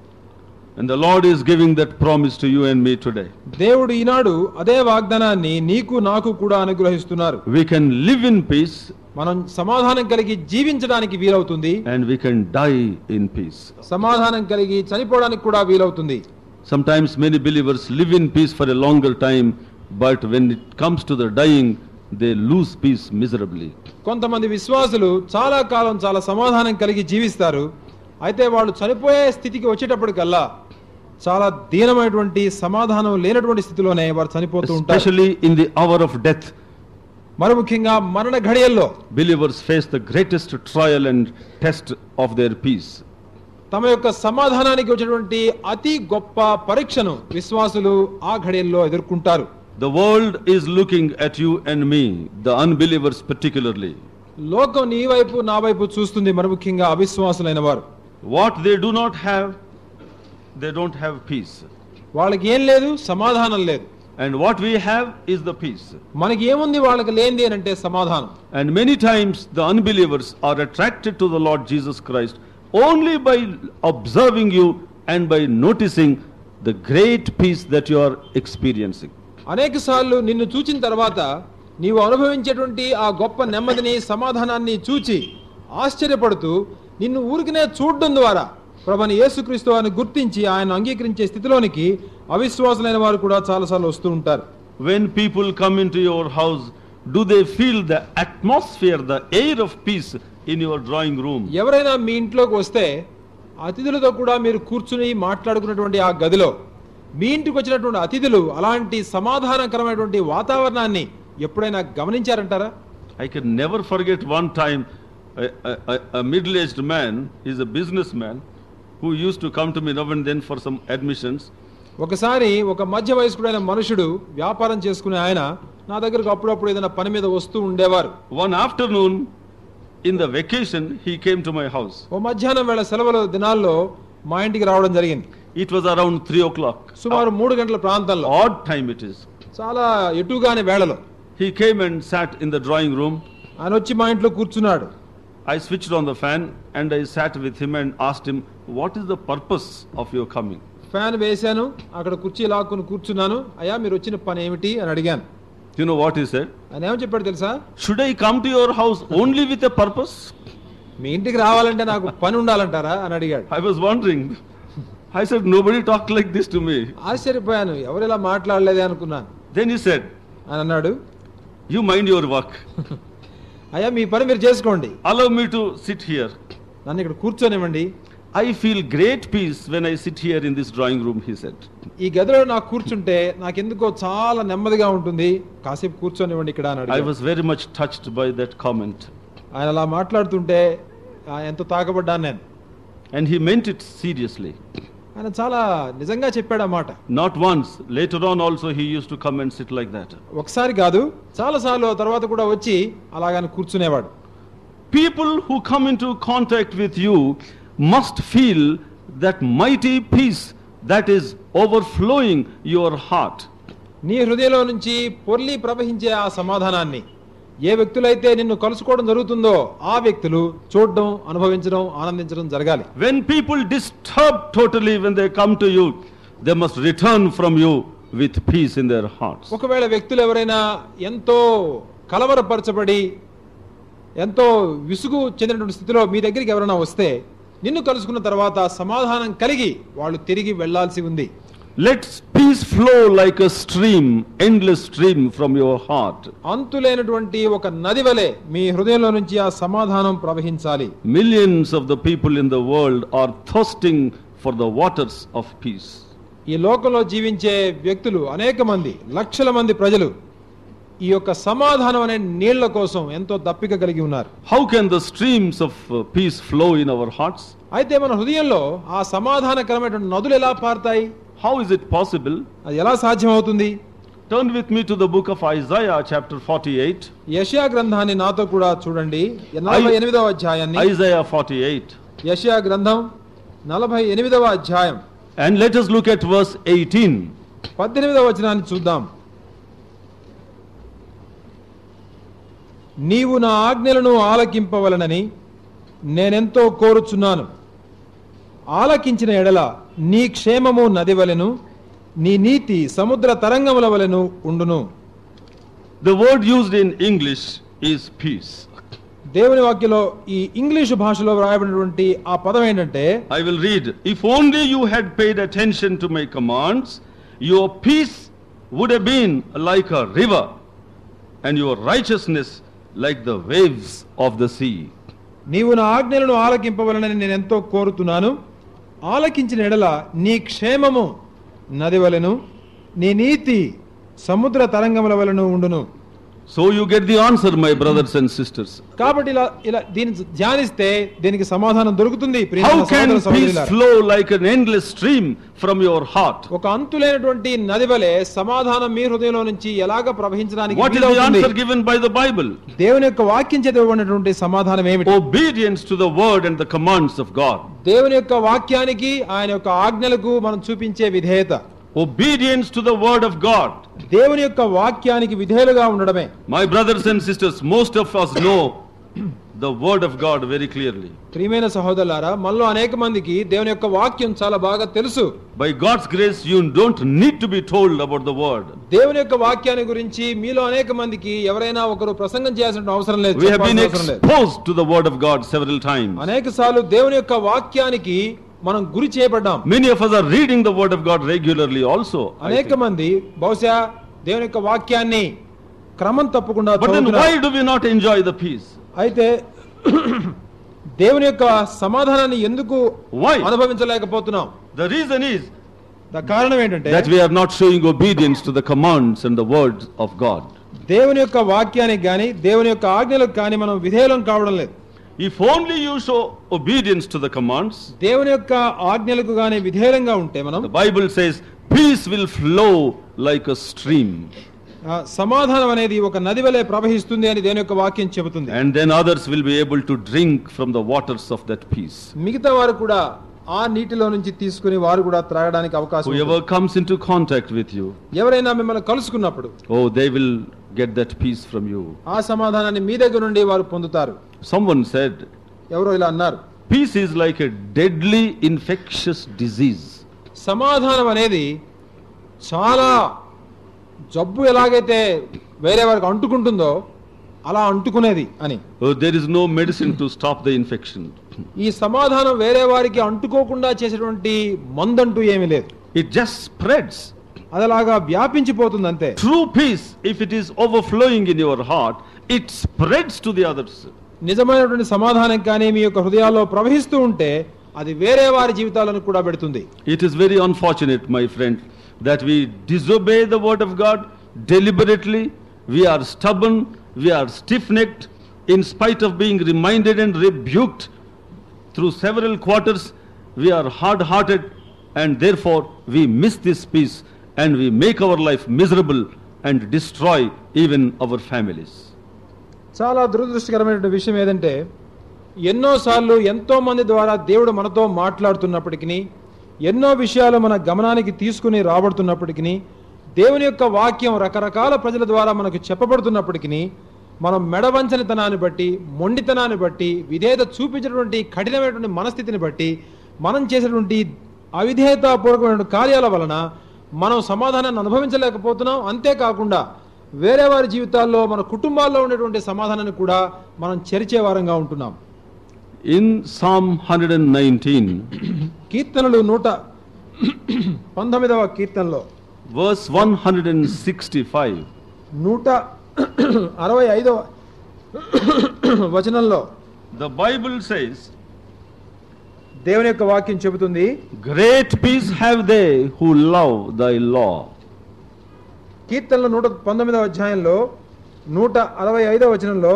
And the Lord is giving that promise to you and me today. దేవుడు ఈనాడు అదే వాగ్దానాన్ని నీకు నాకు కూడా అనుగ్రహిస్తున్నారు We can live in peace మనం సమాధానం కలిగి జీవించడానికి వీలవుతుంది and we can die in peace. సమాధానం కలిగి చనిపోవడానికి కూడా వీలవుతుంది Sometimes many believers live in peace for a longer time, but when it comes to the dying, they lose peace miserably. కొంతమంది విశ్వాసులు చాలా కాలం చాలా సమాధానం కలిగి జీవిస్తారు అయితే వాళ్ళు చనిపోయే స్థితికి వచ్చేటప్పటికల్లా చాలా దీనమైనటువంటి సమాధానం లేనటువంటి స్థితిలోనే వారు చనిపోతూ ఉంటారు Especially in the hour of death, మరి ముఖ్యంగా మరణ ఘడియల్లో believers face the greatest trial and test of their peace. తమ యొక్క సమాధానానికి వచ్చినటువంటి అతి గొప్ప పరీక్షను విశ్వాసులు ఆ ఘడియల్లో ఎదుర్కొంటారు The world is looking at you and me, the unbelievers particularly. లోకం నీ వైపు నా వైపు చూస్తుంది మరి ముఖ్యంగా అవిశ్వాసులైన వారు What they do not have, they don't have peace. వాళ్ళకి ఏం లేదు సమాధానం లేదు And what we have is the peace. మనకి ఏముంది వాళ్ళకి లేనిది అని అంటే సమాధానం And many times the unbelievers are attracted to the Lord Jesus Christ only by observing you and by noticing the great peace that you are experiencing. అనేక సార్లు నిన్ను చూచిన తర్వాత నీవు అనుభవించేటువంటి ఆ గొప్ప నెమ్మదిని సమాధానాన్ని చూచి ఆశ్చర్యపడుతూ నిన్ను ఊరికనే చూడడం ద్వారా ప్రభుని యేసుక్రీస్తు వారిని గుర్తించి ఆయన అంగీకరించే స్థితిలోనికి అవిశ్వాసులైన వారు కూడా చాలాసార్లు వస్తూ ఉంటారు When people come into your house, do they feel the atmosphere, the air of peace in your drawing room? ఎవరైనా మీ ఇంట్లోకి వస్తే అతిథులతో కూడా మీరు కూర్చుని మాట్లాడుకున్నటువంటి ఆ గదిలో మీ ఇంటికి వచ్చినటువంటి అతిథులు అలాంటి సమాధానకరమైనటువంటి వాతావరణాన్ని ఎప్పుడైనా గమనించారంటారా I can never forget one time a, a, a- a middle-aged man, he's a businessman, who used to come to me now and then for some admissions. ఒకసారి ఒక మధ్య వయస్కుడైన మనుషుడు వ్యాపారం చేసుకునే ఆయన నా దగ్గరకు అప్పుడప్పుడు ఏదైనా పని మీద వస్తూ ఉండేవారు One afternoon, in the vacation, he came to my house. ఓ మధ్యాహ్నం వేళ సెలవుల దినాల్లో మా ఇంటికి రావడం జరిగింది It was around 3 o'clock. సుమారు మూడు గంటల ప్రాంతంలో Odd time it is. చాలా ఎటుగాని వేళలో He came and sat in the drawing room. ఆయన వచ్చి మా ఇంట్లో కూర్చున్నాడు I switched on the fan and I sat with him and asked him, What is the purpose of your coming? Fan వేశాను అక్కడ కుర్చీ లాక్కుని కూర్చున్నాను అయ్యా మీరు వచ్చిన పని ఏమిటి అని అడిగాను You know what he said? ఆయన ఏమని చెప్పాడు తెలుసా Should I come to your house only with a purpose? మీ ఇంటికి రావాలంటే నాకు పని ఉండాలంటారా అని అడిగాడు I was wondering. I said, nobody talked like this to me. ఆశ్చర్యపోయాను ఎవరు ఇలా మాట్లాడలేదే అనుకున్నాను Then he said, అని అన్నాడు you mind your work. అయ్యా మీ పని మీరు చేసుకోండి Allow me to sit here. నన్ను ఇక్కడ కూర్చోనివ్వండి I feel great peace when I sit here in this drawing room, he said. ఈ గదిలో నాకు కూర్చుంటే నాకెందుకో చాలా నెమ్మదిగా ఉంటుంది కాసేపు కూర్చొనివ్వండి ఇక్కడ అని I అడిగాడు. was very much touched by that comment. ఆయన అలా మాట్లాడుతుంటే ఆ, ఎంతో తాకబడ్డాను నేను And he meant it seriously. ఆయన చాలా నిజంగా చెప్పాడు ఆ మాట Not once. Later on, also, he used to come and sit like that. ఒకసారి కాదు చాలా సార్లు ఆ తర్వాత కూడా వచ్చి అలాగని కూర్చునేవాడు People who come into contact with you must feel that mighty peace that is overflowing your heart. నీ హృదయంలో నుంచి పొర్లి ప్రవహించే ఆ సమాధానాన్ని ఏ వ్యక్తులైతే నిన్ను కలుసుకోవడం జరుగుతుందో ఆ వ్యక్తులు చూడడం అనుభవించడం ఆనందించడం జరగాలి When people disturb totally when they come to you, they must return from you with peace in their hearts. ఒకవేళ వ్యక్తులు ఎవరైనా ఎంతో కలవరపరచబడి ఎంతో విసుగు చెందినటువంటి స్థితిలో మీ దగ్గరికి ఎవరైనా వస్తే నిన్ను కలుసుకున్న తర్వాత సమాధానం కలిగి వాళ్ళు తిరిగి వెళ్ళాల్సి ఉంది Let peace flow like a stream, endless stream from your heart. అంతులేనటువంటి ఒక నది వలె మీ హృదయంలో నుంచి ఆ సమాధానం ప్రవహించాలి Millions of the people in the world are thirsting for the waters of peace. ఈ లోకంలో జీవించే వ్యక్తులు అనేక మంది లక్షల మంది ప్రజలు ఈ యొక్క సమాధానం అనే నీళ్ల కోసం ఎంతో దప్పిక కలిగి ఉన్నారు How can the streams of uh, peace flow in our hearts? అయితే మన హృదయంలో ఆ సమాధానకరమైనటువంటి నదులు ఎలా పారుతాయి How is it possible? అది ఎలా సాధ్యమవుతుంది Turn with me to the book of Isaiah, chapter 48. యషయా గ్రంథాన్ని నాతో కూడా చూడండి నలభై ఎనిమిదవ అధ్యాయాన్ని Isaiah 48. యషయా గ్రంథం నలభై ఎనిమిదవ అధ్యాయం And let us look at verse 18. పద్దెనిమిదవ వచనాన్ని చూద్దాం నీవు నా ఆజ్ఞలను ఆలకింపవలనని నేనెంతో కోరుచున్నాను ఆలకించిన ఎడల నీ క్షేమము నది వలెను నీ నీతి సముద్ర తరంగముల వలెను ఉండును The word used in English is peace. దేవుని వాక్యలో ఈ ఇంగ్లీషు భాషలో వ్రాయబడినటువంటి ఆ పదం ఏంటంటే I will read. If only you had paid attention to my commands, your peace would have been like a river, and your righteousness like the waves of the sea. నీవు నా ఆజ్ఞలను ఆలకింపవలనని నేను ఎంతో కోరుతున్నాను ఆలకించిన ఎడల నీ క్షేమము నది వలెను నీ నీతి సముద్ర తరంగముల వలెను ఉండును So you get the answer, my brothers and sisters. కాబట్టి ఇలా ఇలా దీన్ని ధ్యానిస్తే దీనికి సమాధానం దొరుకుతుంది ప్రియమైన How can సహోదర peace సహోదరులారా. flow like an endless stream from your heart? ఒక అంతులేనటువంటి నది వలె సమాధానం మీ హృదయంలో నుంచి ఎలాగ ప్రవహించడానికి What is the వీలవుతుంది? answer given by the Bible? దేవుని యొక్క వాక్యం చేత ఇవ్వబడినటువంటి సమాధానం ఏమిటి Obedience to the word and the commands of God. దేవుని యొక్క వాక్యానికి ఆయన యొక్క ఆజ్ఞలకు మనం చూపించే విధేయత Obedience to the word of God. దేవుని యొక్క వాక్యానికి విధేయులుగా ఉండడమే My brothers and sisters, most of us know the word of God very clearly. ప్రియమైన సహోదరులారా మనలో అనేక మందికి దేవుని యొక్క వాక్యం చాలా బాగా తెలుసు By God's grace, you don't need to be told about the word. దేవుని యొక్క వాక్యాన్ని గురించి మీలో అనేక మందికి ఎవరైనా ఒకరు ప్రసంగం చేయాల్సిన అవసరం లేదు We have been చెప్పాల్సిన అవసరం లేదు exposed to the word of God several times. అనేక సార్లు దేవుని యొక్క వాక్యానికి మనం గురి చేయబడ్డాం Many of us are reading the word of God regularly also. I అనేక think. మంది బహుశా దేవుని యొక్క వాక్యాన్ని క్రమం తప్పకుండా But then చదువుతున్నారు. why do we not enjoy the peace? అయితే దేవుని యొక్క సమాధానాన్ని ఎందుకు Why? అనుభవించలేకపోతున్నాం The reason is దా కారణం ఏంటంటే that we are not showing obedience to the commands and the words of God. దేవుని యొక్క వాక్యానికి గాని దేవుని యొక్క ఆజ్ఞలకు కానీ మనం విధేయులం కావడం లేదు If only you show obedience to the commands, దేవుని యొక్క ఆజ్ఞలకు గాని విధేయంగా ఉంటే మనం the Bible says peace will flow like a stream. ఆ, సమాధానం అనేది ఒక నది వలె ప్రవహిస్తుంది అని దేవుని యొక్క వాక్యం చెబుతుంది And then others will be able to drink from the waters of that peace. మిగతా వారు కూడా ఆ నీటిలో నుంచి తీసుకుని వారు కూడా త్రాగడానికి అవకాశం ఉంటుంది. Whoever comes into contact with you, ఎవరైనా మిమ్మల్ని కలుసుకున్నప్పుడు oh, they will get that peace from you. ఆ సమాధానాన్ని మీ దగ్గర నుండి వారు పొందుతారు Someone said, ఎవరో ఇలా అన్నారు peace is like a deadly infectious disease. సమాధానం అనేది చాలా జబ్బు ఎలాగైతే వేరే వారికి అంటుకుంటుందో అలా అంటుకునేది అని Oh, there is no medicine to stop the infection. ఈ సమాధానం వేరే వారికి అంటుకోకుండా చేసేటువంటి మందంటూ ఏమీ లేదు It just spreads. అది అలాగా వ్యాపించిపోతుంది అంతే True peace, if it is overflowing in your heart, it spreads to the others. నిజమైనటువంటి సమాధానం కానీ మీ యొక్క హృదయాల్లో ప్రవహిస్తూ ఉంటే అది వేరే వారి జీవితాలను కూడా పెడుతుంది It is very unfortunate, my friend, that we disobey the word of God deliberately. We are stubborn, we are stiff necked, in spite of being reminded and rebuked through several quarters. We are hard hearted, and therefore we miss this peace and we make our life miserable and destroy even our families. చాలా దురదృష్టకరమైనటువంటి విషయం ఏదంటే ఎన్నోసార్లు ఎంతో మంది ద్వారా దేవుడు మనతో మాట్లాడుతున్నప్పటికీ ఎన్నో విషయాలు మన గమనానికి తీసుకుని రాబడుతున్నప్పటికీ దేవుని యొక్క వాక్యం రకరకాల ప్రజల ద్వారా మనకు చెప్పబడుతున్నప్పటికీ మనం మెడవంచనితనాన్ని బట్టి మొండితనాన్ని బట్టి విధేయత చూపించినటువంటి కఠినమైనటువంటి మనస్థితిని బట్టి మనం చేసేటువంటి అవిధేయతాపూర్వకమైన కార్యాల వలన మనం సమాధానాన్ని అనుభవించలేకపోతున్నాం అంతేకాకుండా వేరే వారి జీవితాల్లో మన కుటుంబాల్లో ఉండేటువంటి సమాధానాన్ని కూడా మనం చెరిచే వారంగా ఉంటున్నాం In Psalm 119, కీర్తనలు నూట పంతొమ్మిదవ కీర్తనలో verse 165, నూట అరవై ఐదవ వచనంలో the Bible says, దేవుని యొక్క వాక్యం చెబుతుంది Great peace have they who love thy law. కీర్తనలు నూట పంతొమ్మిదవ అధ్యాయంలో నూట అరవై ఐదవ వచనంలో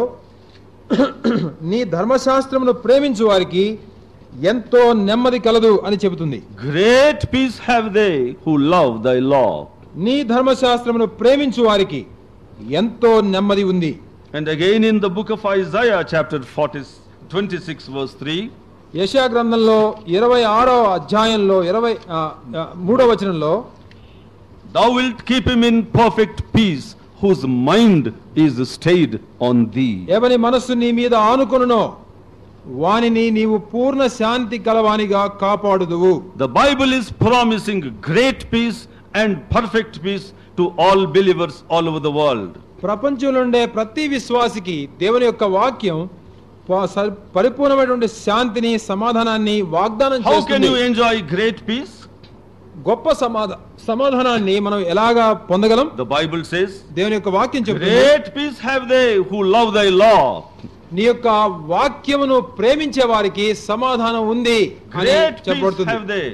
నీ ధర్మశాస్త్రమును ప్రేమించు వారికి ఎంతో నెమ్మది కలదు అని చెబుతుంది Great peace have they who love thy law. నీ ధర్మశాస్త్రమును ప్రేమించు వారికి ఎంతో నెమ్మది ఉంది And again in the book of Isaiah, chapter 40, 26, verse 3, యశా గ్రంథంలో ఇరవై ఆరో అధ్యాయంలో ఇరవై ఆ, ఆ, మూడో వచనంలో Thou wilt keep him in perfect peace, whose mind is stayed on thee. ఎవని మనస్సు నీ మీద ఆనుకొనునో వానిని నీవు పూర్ణ శాంతి కలవానిగా కాపాడుదువు The Bible is promising great peace and perfect peace to all believers all over the world. ప్రపంచంలో ఉండే ప్రతి విశ్వాసికి దేవుని యొక్క వాక్యం ప- స- పరిపూర్ణమైనటువంటి శాంతిని సమాధానాన్ని వాగ్దానం How can చేస్తుంది you enjoy great peace? గొప్ప సమాధా సమాధానాన్ని మనం ఎలాగా పొందగలం The Bible says, దేవుని యొక్క వాక్యం చెప్తుంది Great peace have they who love thy law. నీ యొక్క వాక్యమును ప్రేమించే వారికి సమాధానం ఉంది అని Great peace చెప్పబడుతుంది have they.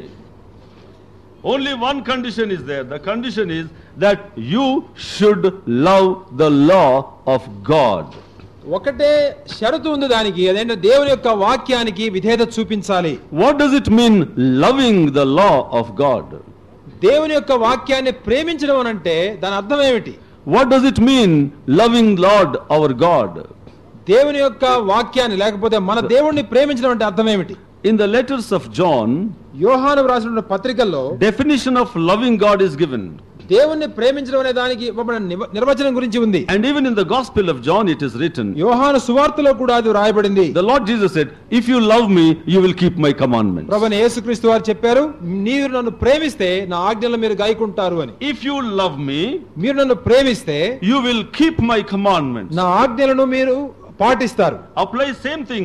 Only one condition is there. The condition is that you should love the law of God. ఒకటే షరతు ఉంది దానికి అదేంటే దేవుని యొక్క వాక్యానికి విధేయత చూపించాలి What does it mean loving the law of God? దేవుని యొక్క వాక్యాన్ని ప్రేమించడం అని అంటే దాని అర్థం ఏమిటి What does it mean loving Lord our God? దేవుని యొక్క వాక్యాన్ని లేకపోతే మన దేవుణ్ణి ప్రేమించడం అంటే అర్థం ఏమిటి In the letters of John, యోహాను రాసిన పత్రికల్లో definition of loving God is given. దేవుణ్ణి ప్రేమించడం అనే దానికి ఇవ్వబడిన నివ- నిర్వచనం గురించి ఉంది And even in the Gospel of John it is written, యోహాను సువార్తలో కూడా అది రాయబడింది the Lord Jesus said, if you love me, you will keep my commandments. ప్రభుని యేసుక్రీస్తు వారు చెప్పారు మీరు నన్ను ప్రేమిస్తే నా ఆజ్ఞలు మీరు గాయకుంటారు అని If you love me, మీరు నన్ను ప్రేమిస్తే you will keep my commandments. నా ఆజ్ఞలను మీరు పాటిస్తారు Apply same thing.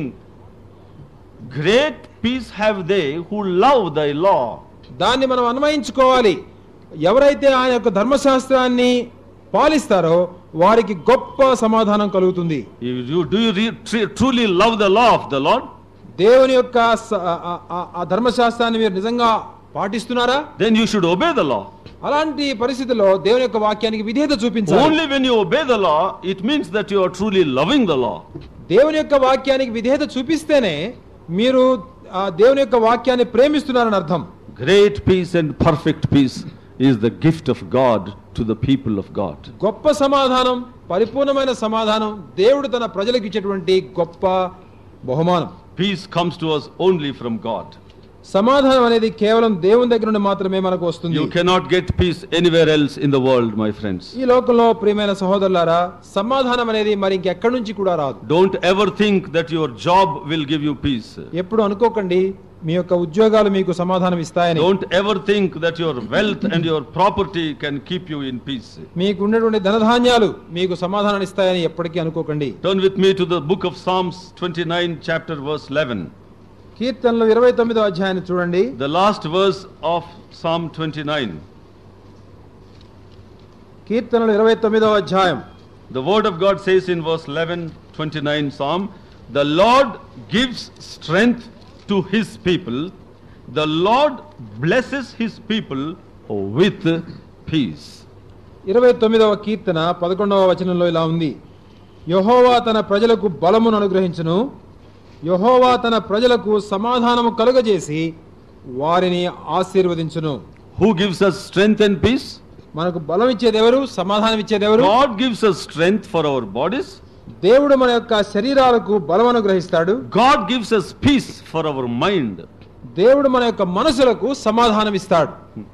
Great peace have they who love thy law. దాన్ని మనం అన్వయించుకోవాలి ఎవరైతే ఆయన యొక్క ధర్మశాస్త్రాన్ని పాలిస్తారో వారికి గొప్ప సమాధానం కలుగుతుంది You- you- do you re- tr- truly love the law of the Lord? దేవుని యొక్క స- ఆ- ఆ- ఆ- ఆ ధర్మశాస్త్రాన్ని మీరు నిజంగా పాటిస్తున్నారా Then you should obey the law. అలాంటి పరిస్థితుల్లో దేవుని యొక్క వాక్యానికి విధేయత చూపించాలి Only when you obey the law, it means that you are truly loving the law. దేవుని యొక్క వాక్యానికి విధేయత చూపిస్తేనే మీరు ఆ దేవుని యొక్క వాక్యాన్ని ప్రేమిస్తున్నారని అర్థం Great peace and perfect peace is the gift of God to the people of God. గొప్ప సమాధానం పరిపూర్ణమైన సమాధానం దేవుడు తన ప్రజలకు ఇచ్చేటువంటి గొప్ప బహుమానం Peace comes to us only from God. సమాధానం అనేది కేవలం దేవుని దగ్గర నుండి మాత్రమే మనకు వస్తుంది You cannot get peace anywhere else in the world, my friends. ఈ లోకంలో ప్రియమైన సహోదరులారా సమాధానం అనేది మరి ఇంకెక్కడి నుంచి కూడా రాదు Don't ever think that your job will give you peace. ఎప్పుడు అనుకోకండి మీ యొక్క ఉద్యోగాలు మీకు సమాధానం ఇస్తాయని Don't ever think that your wealth and your property can keep you in peace. మీకు ఉన్నటువంటి ధనధాన్యాలు మీకు సమాధానం ఇస్తాయని ఎప్పటికీ అనుకోకండి Turn with me to the book of Psalms 29, chapter verse 11. కీర్తనలు ఇరవై తొమ్మిదో అధ్యాయాన్ని చూడండి The last verse of Psalm 29. కీర్తనలు ఇరవై తొమ్మిదో అధ్యాయం The word of God says in verse 11, 29 Psalm, The Lord gives strength to his people, the Lord blesses his people with peace. ఇరవై తొమ్మిదవ కీర్తన పదకొండవ వచనంలో ఇలా ఉంది యహోవా తన ప్రజలకు బలమును అనుగ్రహించును యహోవా తన ప్రజలకు సమాధానము కలుగజేసి వారిని ఆశీర్వదించును Who gives us strength and peace? మనకు బలం ఇచ్చేది ఎవరు సమాధానం ఇచ్చేది ఎవరు God gives us strength for our bodies. దేవుడు మన యొక్క శరీరాలకు బలం అనుగ్రహిస్తాడు God gives us peace for our mind. దేవుడు మన యొక్క మనసులకు సమాధానం ఇస్తాడు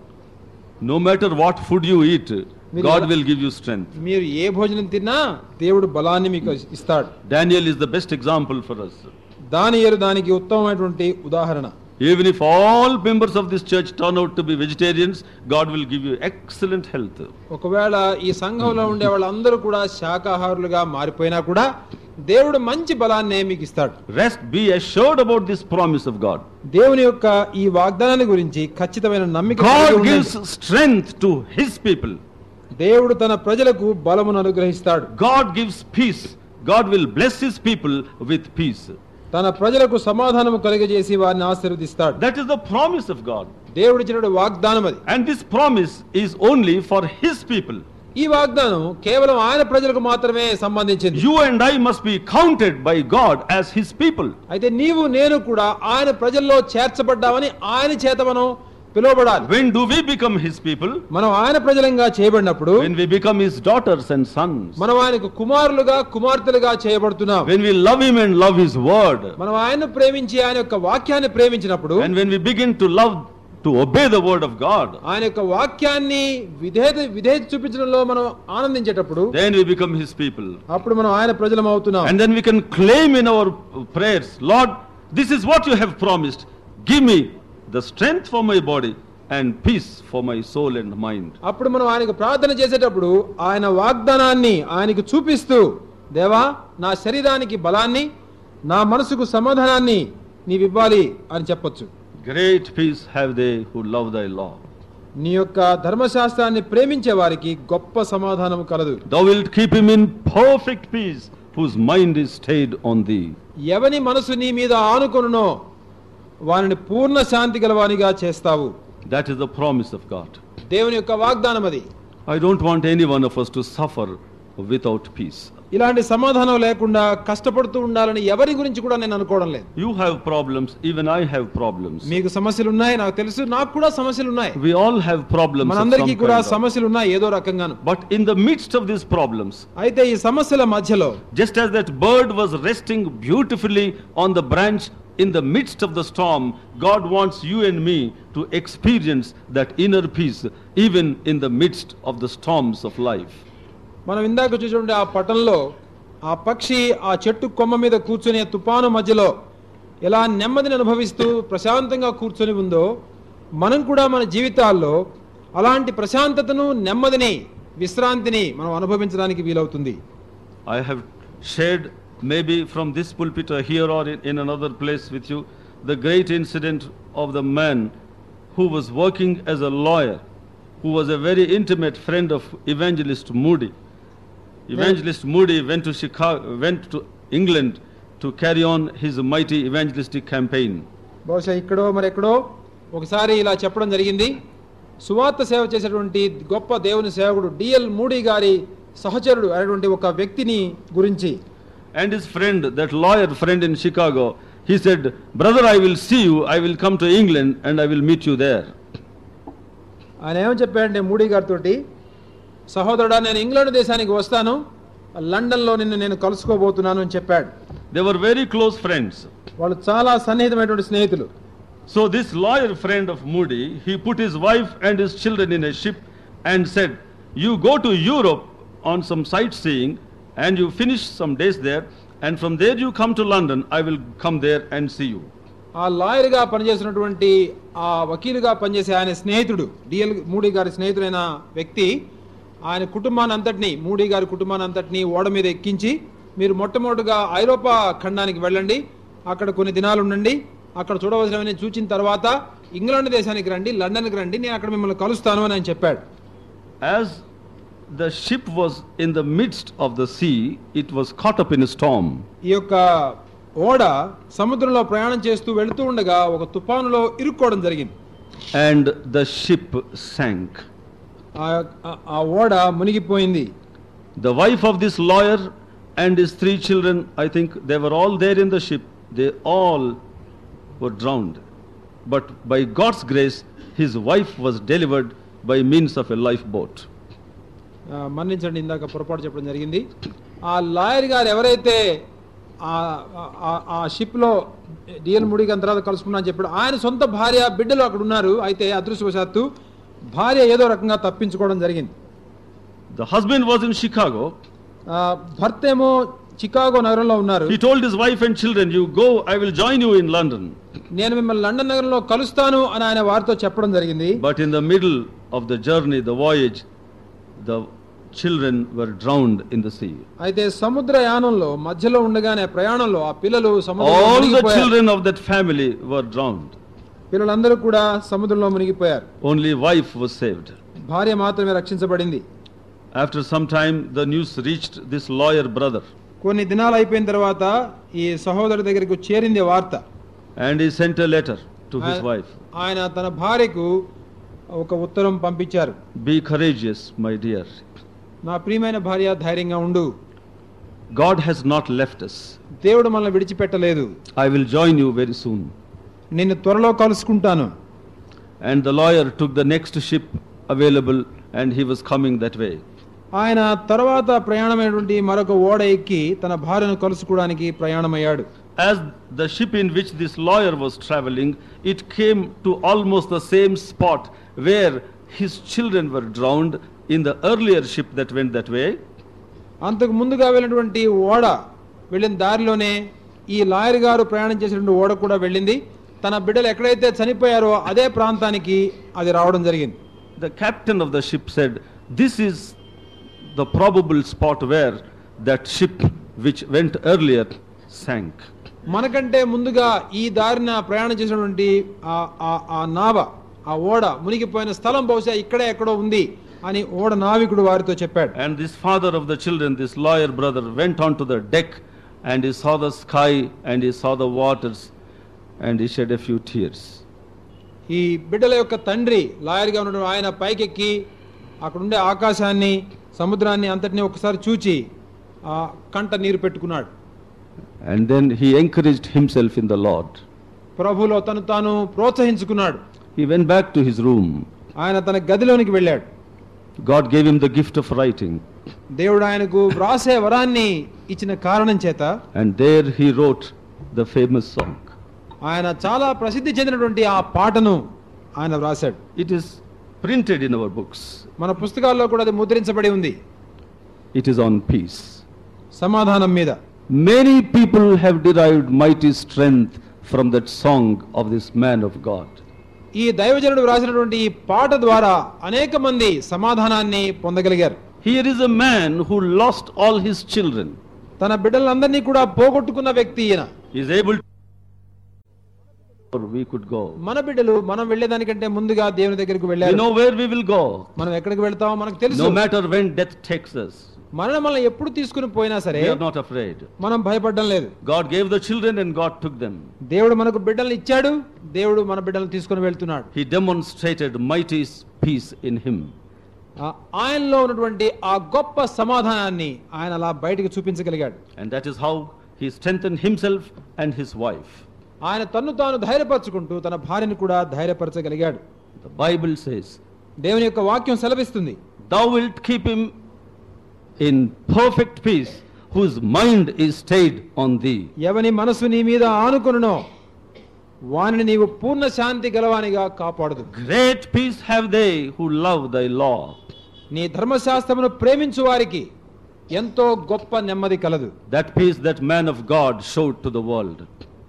No matter what food you eat, మీరు God ఎలా- will give you strength. మీరు ఏ భోజనం తిన్నా దేవుడు బలాన్ని మీకు ఇస్తాడు Daniel is the best example for us. దానియేలు దానికి ఉత్తమమైనటువంటి ఉదాహరణ Even if all members of this church turn out to be vegetarians, God will give you excellent health. ఒకవేళ ఈ సంఘంలో ఉండే వాళ్ళందరూ కూడా శాకాహారులుగా మారిపోయినా కూడా దేవుడు మంచి బలాన్ని మీకు ఇస్తాడు Rest, be assured about this promise of God. దేవుని యొక్క ఈ వాగ్దానాన్ని గురించి ఖచ్చితమైన నమ్మిక కలిగి God ఉండండి. gives strength to His people. దేవుడు తన ప్రజలకు బలమును అనుగ్రహిస్తాడు God gives peace. God will bless His people with peace. తన ప్రజలకు సమాధానము కలిగజేసి వారిని ఆశీర్వదిస్తాడు That is the promise of God. దేవుడు ఇచ్చిన వాగ్దానం అది And this promise is only for His people. ఈ వాగ్దానం కేవలం ఆయన ప్రజలకు మాత్రమే సంబంధించింది You and I must be counted by God as His people. అయితే నీవు నేను కూడా ఆయన ప్రజల్లో చేర్చబడ్డామని ఆయన చేత మనం పిలువబడాలి When do we become His people? మనం ఆయన ప్రజలంగా చేయబడినప్పుడు When we become His daughters and sons. మనం ఆయనకు కుమారులుగా కుమార్తెలుగా చేయబడుతున్నాం When we love Him and love His word. మనం ఆయన్ను ప్రేమించి ఆయన యొక్క వాక్యాన్ని ప్రేమించినప్పుడు And when we begin to love, to obey the word of God, ఆయన యొక్క వాక్యాన్ని విధేత విధేయత చూపించడంలో మనం ఆనందించేటప్పుడు then we become His people. అప్పుడు మనం ఆయన ప్రజలం అవుతున్నాం And then we can claim in our prayers, Lord, this is what you have promised. Give me the strength for my body and peace for my soul and mind. అప్పుడు మనం ఆయనకు ప్రార్థన చేసేటప్పుడు ఆయన వాగ్దానాన్ని ఆయనకు చూపిస్తూ దేవా నా శరీరానికి బలాన్ని నా మనసుకు సమాధానాన్ని నీవివ్వాలి అని చెప్పొచ్చు Great peace have they who love thy law. నీ యొక్క ధర్మశాస్త్రాన్ని ప్రేమించే వారికి గొప్ప సమాధానం కలదు Thou wilt keep him in perfect peace whose mind is stayed on thee. ఎవని మనసు నీ మీద ఆనుకొనునో వారిని పూర్ణ శాంతి గలవానిగా చేస్తావు That is the promise of God. దేవుని యొక్క వాగ్దానం అది I don't want any one of us to suffer without peace. ఇలాంటి సమాధానం లేకుండా కష్టపడుతూ ఉండాలని ఎవరి గురించి కూడా నేను అనుకోవడం లేదు You have problems, even I have problems. మీకు సమస్యలు ఉన్నాయి నాకు తెలుసు నాకు కూడా సమస్యలు ఉన్నాయి We all have problems. of మనందరికీ some కూడా kind of- సమస్యలు ఉన్నాయి ఏదో రకంగాను But in the midst of these problems, అయితే ఈ సమస్యల మధ్యలో just as that bird was resting beautifully on the branch in the midst of the storm, God wants you and me to experience that inner peace even in the midst of the storms of life. మనం ఇందాక చూసుకుంటే ఆ పటంలో ఆ పక్షి ఆ చెట్టు కొమ్మ మీద కూర్చునే తుపాను మధ్యలో ఎలా నెమ్మదిని అనుభవిస్తూ ప్రశాంతంగా కూర్చొని ఉందో మనం కూడా మన జీవితాల్లో అలాంటి ప్రశాంతతను నెమ్మదిని విశ్రాంతిని మనం అనుభవించడానికి వీలవుతుంది I have shared maybe from this pulpit or here or in, in another place with you the great incident of the man who was working as a lawyer, who was a very intimate friend of evangelist Moody. Evangelist Moody went to Chicago, went to England to carry on his mighty evangelistic campaign. బహుశా ఇక్కడో మరి ఎక్కడో ఒకసారి ఇలా చెప్పడం జరిగింది సువార్త సేవ చేసేటువంటి గొప్ప దేవుని సేవకుడు డిఎల్ మూడీ గారి సహచరుడు అనేటువంటి ఒక వ్యక్తిని గురించి And his friend, that lawyer friend in Chicago, he said, Brother, I will see you, I will come to England and I will meet you there. ఆయన ఏమని చెప్పాడంటే మూడీ గారితో సహోదరుడా నేను ఇంగ్లాండ్ దేశానికి వస్తాను లండన్లో నిన్ను నేను కలుసుకోబోతున్నాను అని చెప్పాడు They were very close friends. వాళ్ళు చాలా సన్నిహితమైనటువంటి స్నేహితులు So this lawyer friend of Moody, he put his wife and his children in a ship and said, you go to Europe on some sightseeing and you finish some days there and from there you come to London, I will come there and see you. ఆ లాయర్గా పనిచేస్తున్నటువంటి ఆ వకీలుగా పనిచేసే ఆయన స్నేహితుడు DL moody గారి స్నేహితుడైన వ్యక్తి ఆయన కుటుంబాన్ని అంతటిని మూడీ గారి కుటుంబాన్ని అంతటిని ఓడ మీద ఎక్కించి మీరు మొట్టమొదటిగా ఐరోపా ఖండానికి వెళ్ళండి అక్కడ కొన్ని దినాలు ఉండండి అక్కడ చూడవలసినవన్నీ చూచిన తర్వాత ఇంగ్లాండ్ దేశానికి రండి లండన్కి రండి నేను అక్కడ మిమ్మల్ని కలుస్తాను అని ఆయన చెప్పాడు As the ship was in the midst of the sea, it was caught up in a storm. ఈ యొక్క ఓడ సముద్రంలో ప్రయాణం చేస్తూ వెళుతూ ఉండగా ఒక తుఫానులో ఇరుక్కోవడం జరిగింది and the ship sank. ఆ- ఆ- ఆ ఓడ మునిగిపోయింది The wife of this lawyer and his three children, I think they were all there in the ship. They all were drowned. But by God's grace, his wife was delivered by means of a lifeboat. ఆ, మన్నించండి ఇందాక పొరపాటు చెప్పడం జరిగింది ఆ lawyer గారు ఎవరైతే ఆ- ఆ- ఆ షిప్లో డిఎల్ ముడి గారి తర్వాత కలుసుకున్నా అని చెప్పాడు ఆయన సొంత భార్య బిడ్డలు అక్కడ ఉన్నారు అయితే అదృష్టవశాత్తు భార్య ఏదో రకంగా తప్పించుకోవడం జరిగింది The husband was in Chicago. ఆ, భర్త ఏమో చికాగో నగరంలో ఉన్నారు He told his wife and children, You go, I will join you in London. నేను మిమ్మల్ని లండన్ నగరంలో కలుస్తాను అని ఆయన వారితో చెప్పడం జరిగింది But in the middle of the journey, the voyage, the children were drowned in the sea. అయితే సముద్ర యానంలో మధ్యలో ఉండగానే ప్రయాణంలో ఆ పిల్లలు సముద్రంలో All the మునిగిపోయారు. children of that family were drowned. పిల్లలందరూ కూడా సముద్రంలో మునిగిపోయారు Only wife was saved. భార్య మాత్రమే రక్షించబడింది After some time, the news reached this lawyer brother, కొన్ని దినాలు అయిపోయిన తర్వాత ఈ సహోదరు దగ్గరికి చేరింది వార్త and he sent a letter to his ఆయన- wife. ఆయన తన భార్యకు ఒక ఉత్తరం పంపించారు Be courageous, my dear. నా ప్రియమైన భార్య ధైర్యంగా ఉండు God has not left us. దేవుడు మనల్ని విడిచిపెట్టలేదు I will join you very soon. నిన్ను త్వరలో కలుసుకుంటాను And the lawyer took the next ship available, and he was coming that way. ఆయన తర్వాత ప్రయాణమైనటువంటి మరొక ఓడ ఎక్కి తన భార్యను కలుసుకోవడానికి ప్రయాణమయ్యాడు As the ship in which this lawyer was traveling, it came to almost the same spot where his children were drowned in the earlier ship that went that way. అంతకు ముందుగా వెళ్ళినటువంటి ఓడ వెళ్ళిన దారిలోనే ఈ లాయర్ గారు ప్రయాణం చేసినటువంటి ఓడ కూడా వెళ్ళింది తన బిడ్డలు ఎక్కడైతే చనిపోయారో అదే ప్రాంతానికి అది రావడం జరిగింది The captain of the ship said, This is the probable spot where that ship which went earlier sank. మనకంటే ముందుగా ఈ దారిన ప్రయాణం చేసినటువంటి ఆ- ఆ- ఆ నావ ఆ ఓడ మునిగిపోయిన స్థలం బహుశా ఇక్కడే ఎక్కడో ఉంది అని ఓడ నావికుడు వారితో చెప్పాడు And this father of the children, this lawyer brother, went onto the deck and he saw the sky and he saw the waters and he shed a few tears. ఈ బిడ్డల యొక్క తండ్రి లాయర్గా ఉన్న ఆయన పైకెక్కి అక్కడుండే ఆకాశాన్ని సముద్రాన్ని అంతటినీ ఒకసారి చూచి ఆ కంట నీరు పెట్టుకున్నాడు And then he encouraged himself in the Lord. ప్రభులో తను తాను ప్రోత్సహించుకున్నాడు He went back to his room. ఆయన తన గదిలోనికి వెళ్ళాడు God gave him the gift of writing. దేవుడు ఆయనకు వ్రాసే వరాన్ని ఇచ్చిన కారణం చేత And there he wrote the famous song. ఆయన చాలా ప్రసిద్ధి చెందినటువంటి ఆ పాటను ఆయన వ్రాశాడు It is printed in our books. మన పుస్తకాల్లో కూడా అది ముద్రించబడి ఉంది It is on peace. సమాధానం మీద Many people have derived mighty strength from that song of this man of God. ఈ దైవజనుడు వ్రాసినటువంటి ఈ పాట ద్వారా అనేక మంది సమాధానాన్ని పొందగలిగారు Here is a man who lost all his children. తన బిడ్డలందరినీ కూడా పోగొట్టుకున్న వ్యక్తి ఈయన He is able to or we could go. మన బిడ్డలు మనం వెళ్ళేదానికంటే ముందుగా దేవుని దగ్గరికి We వెళ్ళారు know where we will go. మనం ఎక్కడికి వెళ్తామో మనకు తెలుసు No matter when death takes us, మరణం మనల్ని ఎప్పుడు తీసుకుని పోయినా సరే we are not afraid. మనం భయపడడం లేదు God gave the children and God took them. దేవుడు మనకు బిడ్డల్ని ఇచ్చాడు దేవుడు మన బిడ్డలను తీసుకుని వెళ్తున్నాడు He demonstrated mighty peace in him. ఆ- ఆయనలో ఉన్నటువంటి ఆ గొప్ప సమాధానాన్ని ఆయన అలా బయటికి చూపించగలిగాడు And that is how he strengthened himself and his wife. ఆయన తన్ను తాను ధైర్యపరచుకుంటూ తన భార్యను కూడా ధైర్యపరచగలిగాడు The Bible says, దేవుని యొక్క వాక్యం సెలవిస్తుంది Thou wilt keep him in perfect peace, whose mind is stayed on thee. ఎవని మనసు నీ మీద ఆనుకొనునో వానిని నీవు పూర్ణ శాంతి గలవానిగా కాపాడదు Great peace have they who love thy law. నీ ధర్మశాస్త్రమును ప్రేమించు వారికి ఎంతో గొప్ప నెమ్మది కలదు That peace that man of God showed to the world.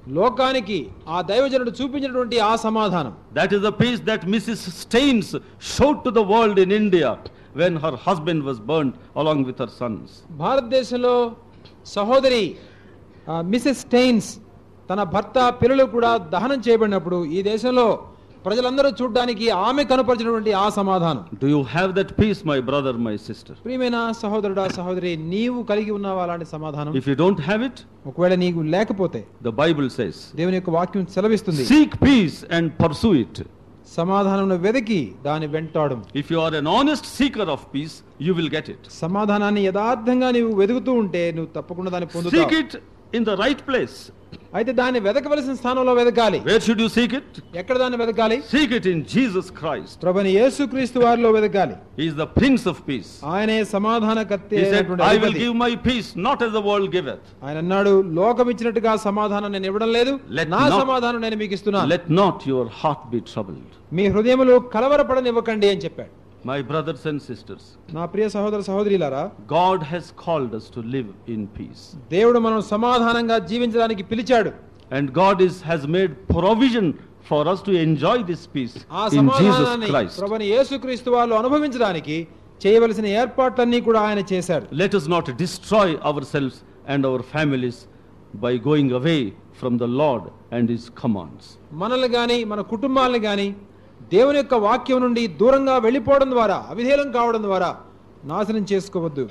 లోకానికి ఆ దైవజనుడు చూపించినటువంటి ఆ సమాధానం That is the peace that Mrs. Staines showed to the world in India when her husband was burnt along with her sons. భారతదేశంలో సహోదరి ఆ, Mrs stains తన భర్త పిల్లలు కూడా దహనం చేయబడినప్పుడు ఈ దేశంలో ప్రజలందరూ చూడడానికి ఆమె కనపరిచినటువంటి ఆ సమాధానం Do you have that peace, my brother, my sister? ప్రియమైన సహోదరుడా సహోదరి నీవు కలిగి ఉన్నావా అలాంటి సమాధానం If you don't have it, ఒకవేళ నీకు లేకపోతే the Bible says, దేవుని యొక్క వాక్యం సెలవిస్తుంది seek peace and pursue it. సమాధానం వెతికి దాని వెంటాడు If you are an honest seeker of peace, you will get it. సమాధానాన్ని యథార్థంగా నీవు వెతుకుతూ ఉంటే నువ్వు తప్పకుండా దాన్ని Seek పొందుతావు it in the right place. అయితే దాన్ని వెతకవలసిన స్థానంలో వెతకాలి Where should you seek it? ఎక్కడ దాన్ని వెతకాలి Seek it in Jesus Christ. ప్రభుని యేసుక్రీస్తు వారిలో వెతకాలి He is the Prince of Peace. ఆయనే సమాధాన కత్తి He said, అయినటువంటి I will అధిపతి. give my peace, not as the world giveth. ఆయన అన్నాడు లోకం ఇచ్చినట్టుగా సమాధానం నేను ఇవ్వడం లేదు Let నా not- సమాధానం నేను మీకు ఇస్తున్నాను Let not your heart be troubled. మీ హృదయములు కలవరపడనివ్వకండి అని చెప్పాడు My brothers and sisters, నా ప్రియ సహోదర సహోదరులారా God has called us to live in peace. దేవుడు మనం సమాధానంగా జీవించడానికి పిలిచాడు And God is, has made provision for us to enjoy this peace ఆ in Jesus సమాధానాన్ని Christ. ప్రభుని యేసుక్రీస్తు వాళ్ళు అనుభవించడానికి చేయవలసిన ఏర్పాట్లన్నీ కూడా ఆయన చేశాడు Let us not destroy ourselves and our families by going away from the Lord and His commands. మనల్ని గాని మన కుటుంబాలను గాని దేవుని యొక్క వాక్యం నుండి దూరంగా వెళ్ళిపోవడం ద్వారా అవిధేయం కావడం ద్వారా నాశనం చేసుకోవద్దు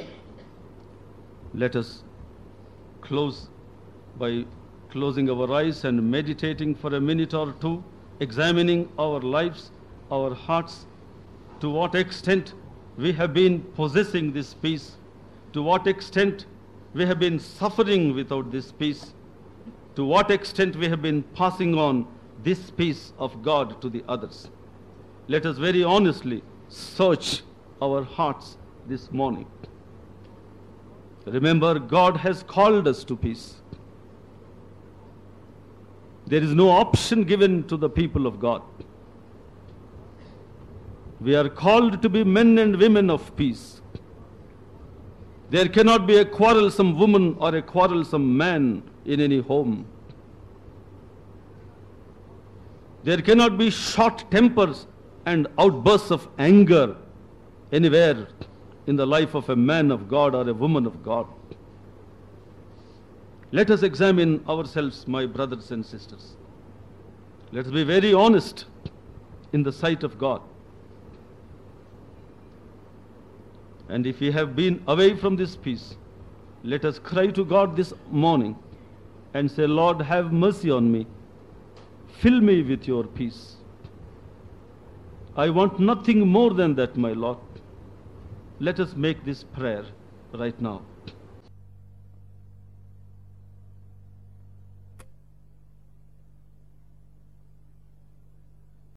Let us close by closing our eyes and meditating for a minute or two, examining our lives, our hearts, to what extent we have been possessing this peace, to what extent we have been suffering without this peace, to what extent we have been passing on this peace of God to the others. Let us very honestly search our hearts this morning. Remember, God has called us to peace. There is no option given to the people of God. We are called to be men and women of peace. There cannot be a quarrelsome woman or a quarrelsome man in any home. There cannot be short tempers and outbursts of anger anywhere in the life of a man of God or a woman of God. Let us examine ourselves, my brothers and sisters. Let us be very honest in the sight of God. And if we have been away from this peace, let us cry to God this morning and say, Lord, have mercy on me. Fill me with your peace. I want nothing more than that, my Lord. Let us make this prayer right now.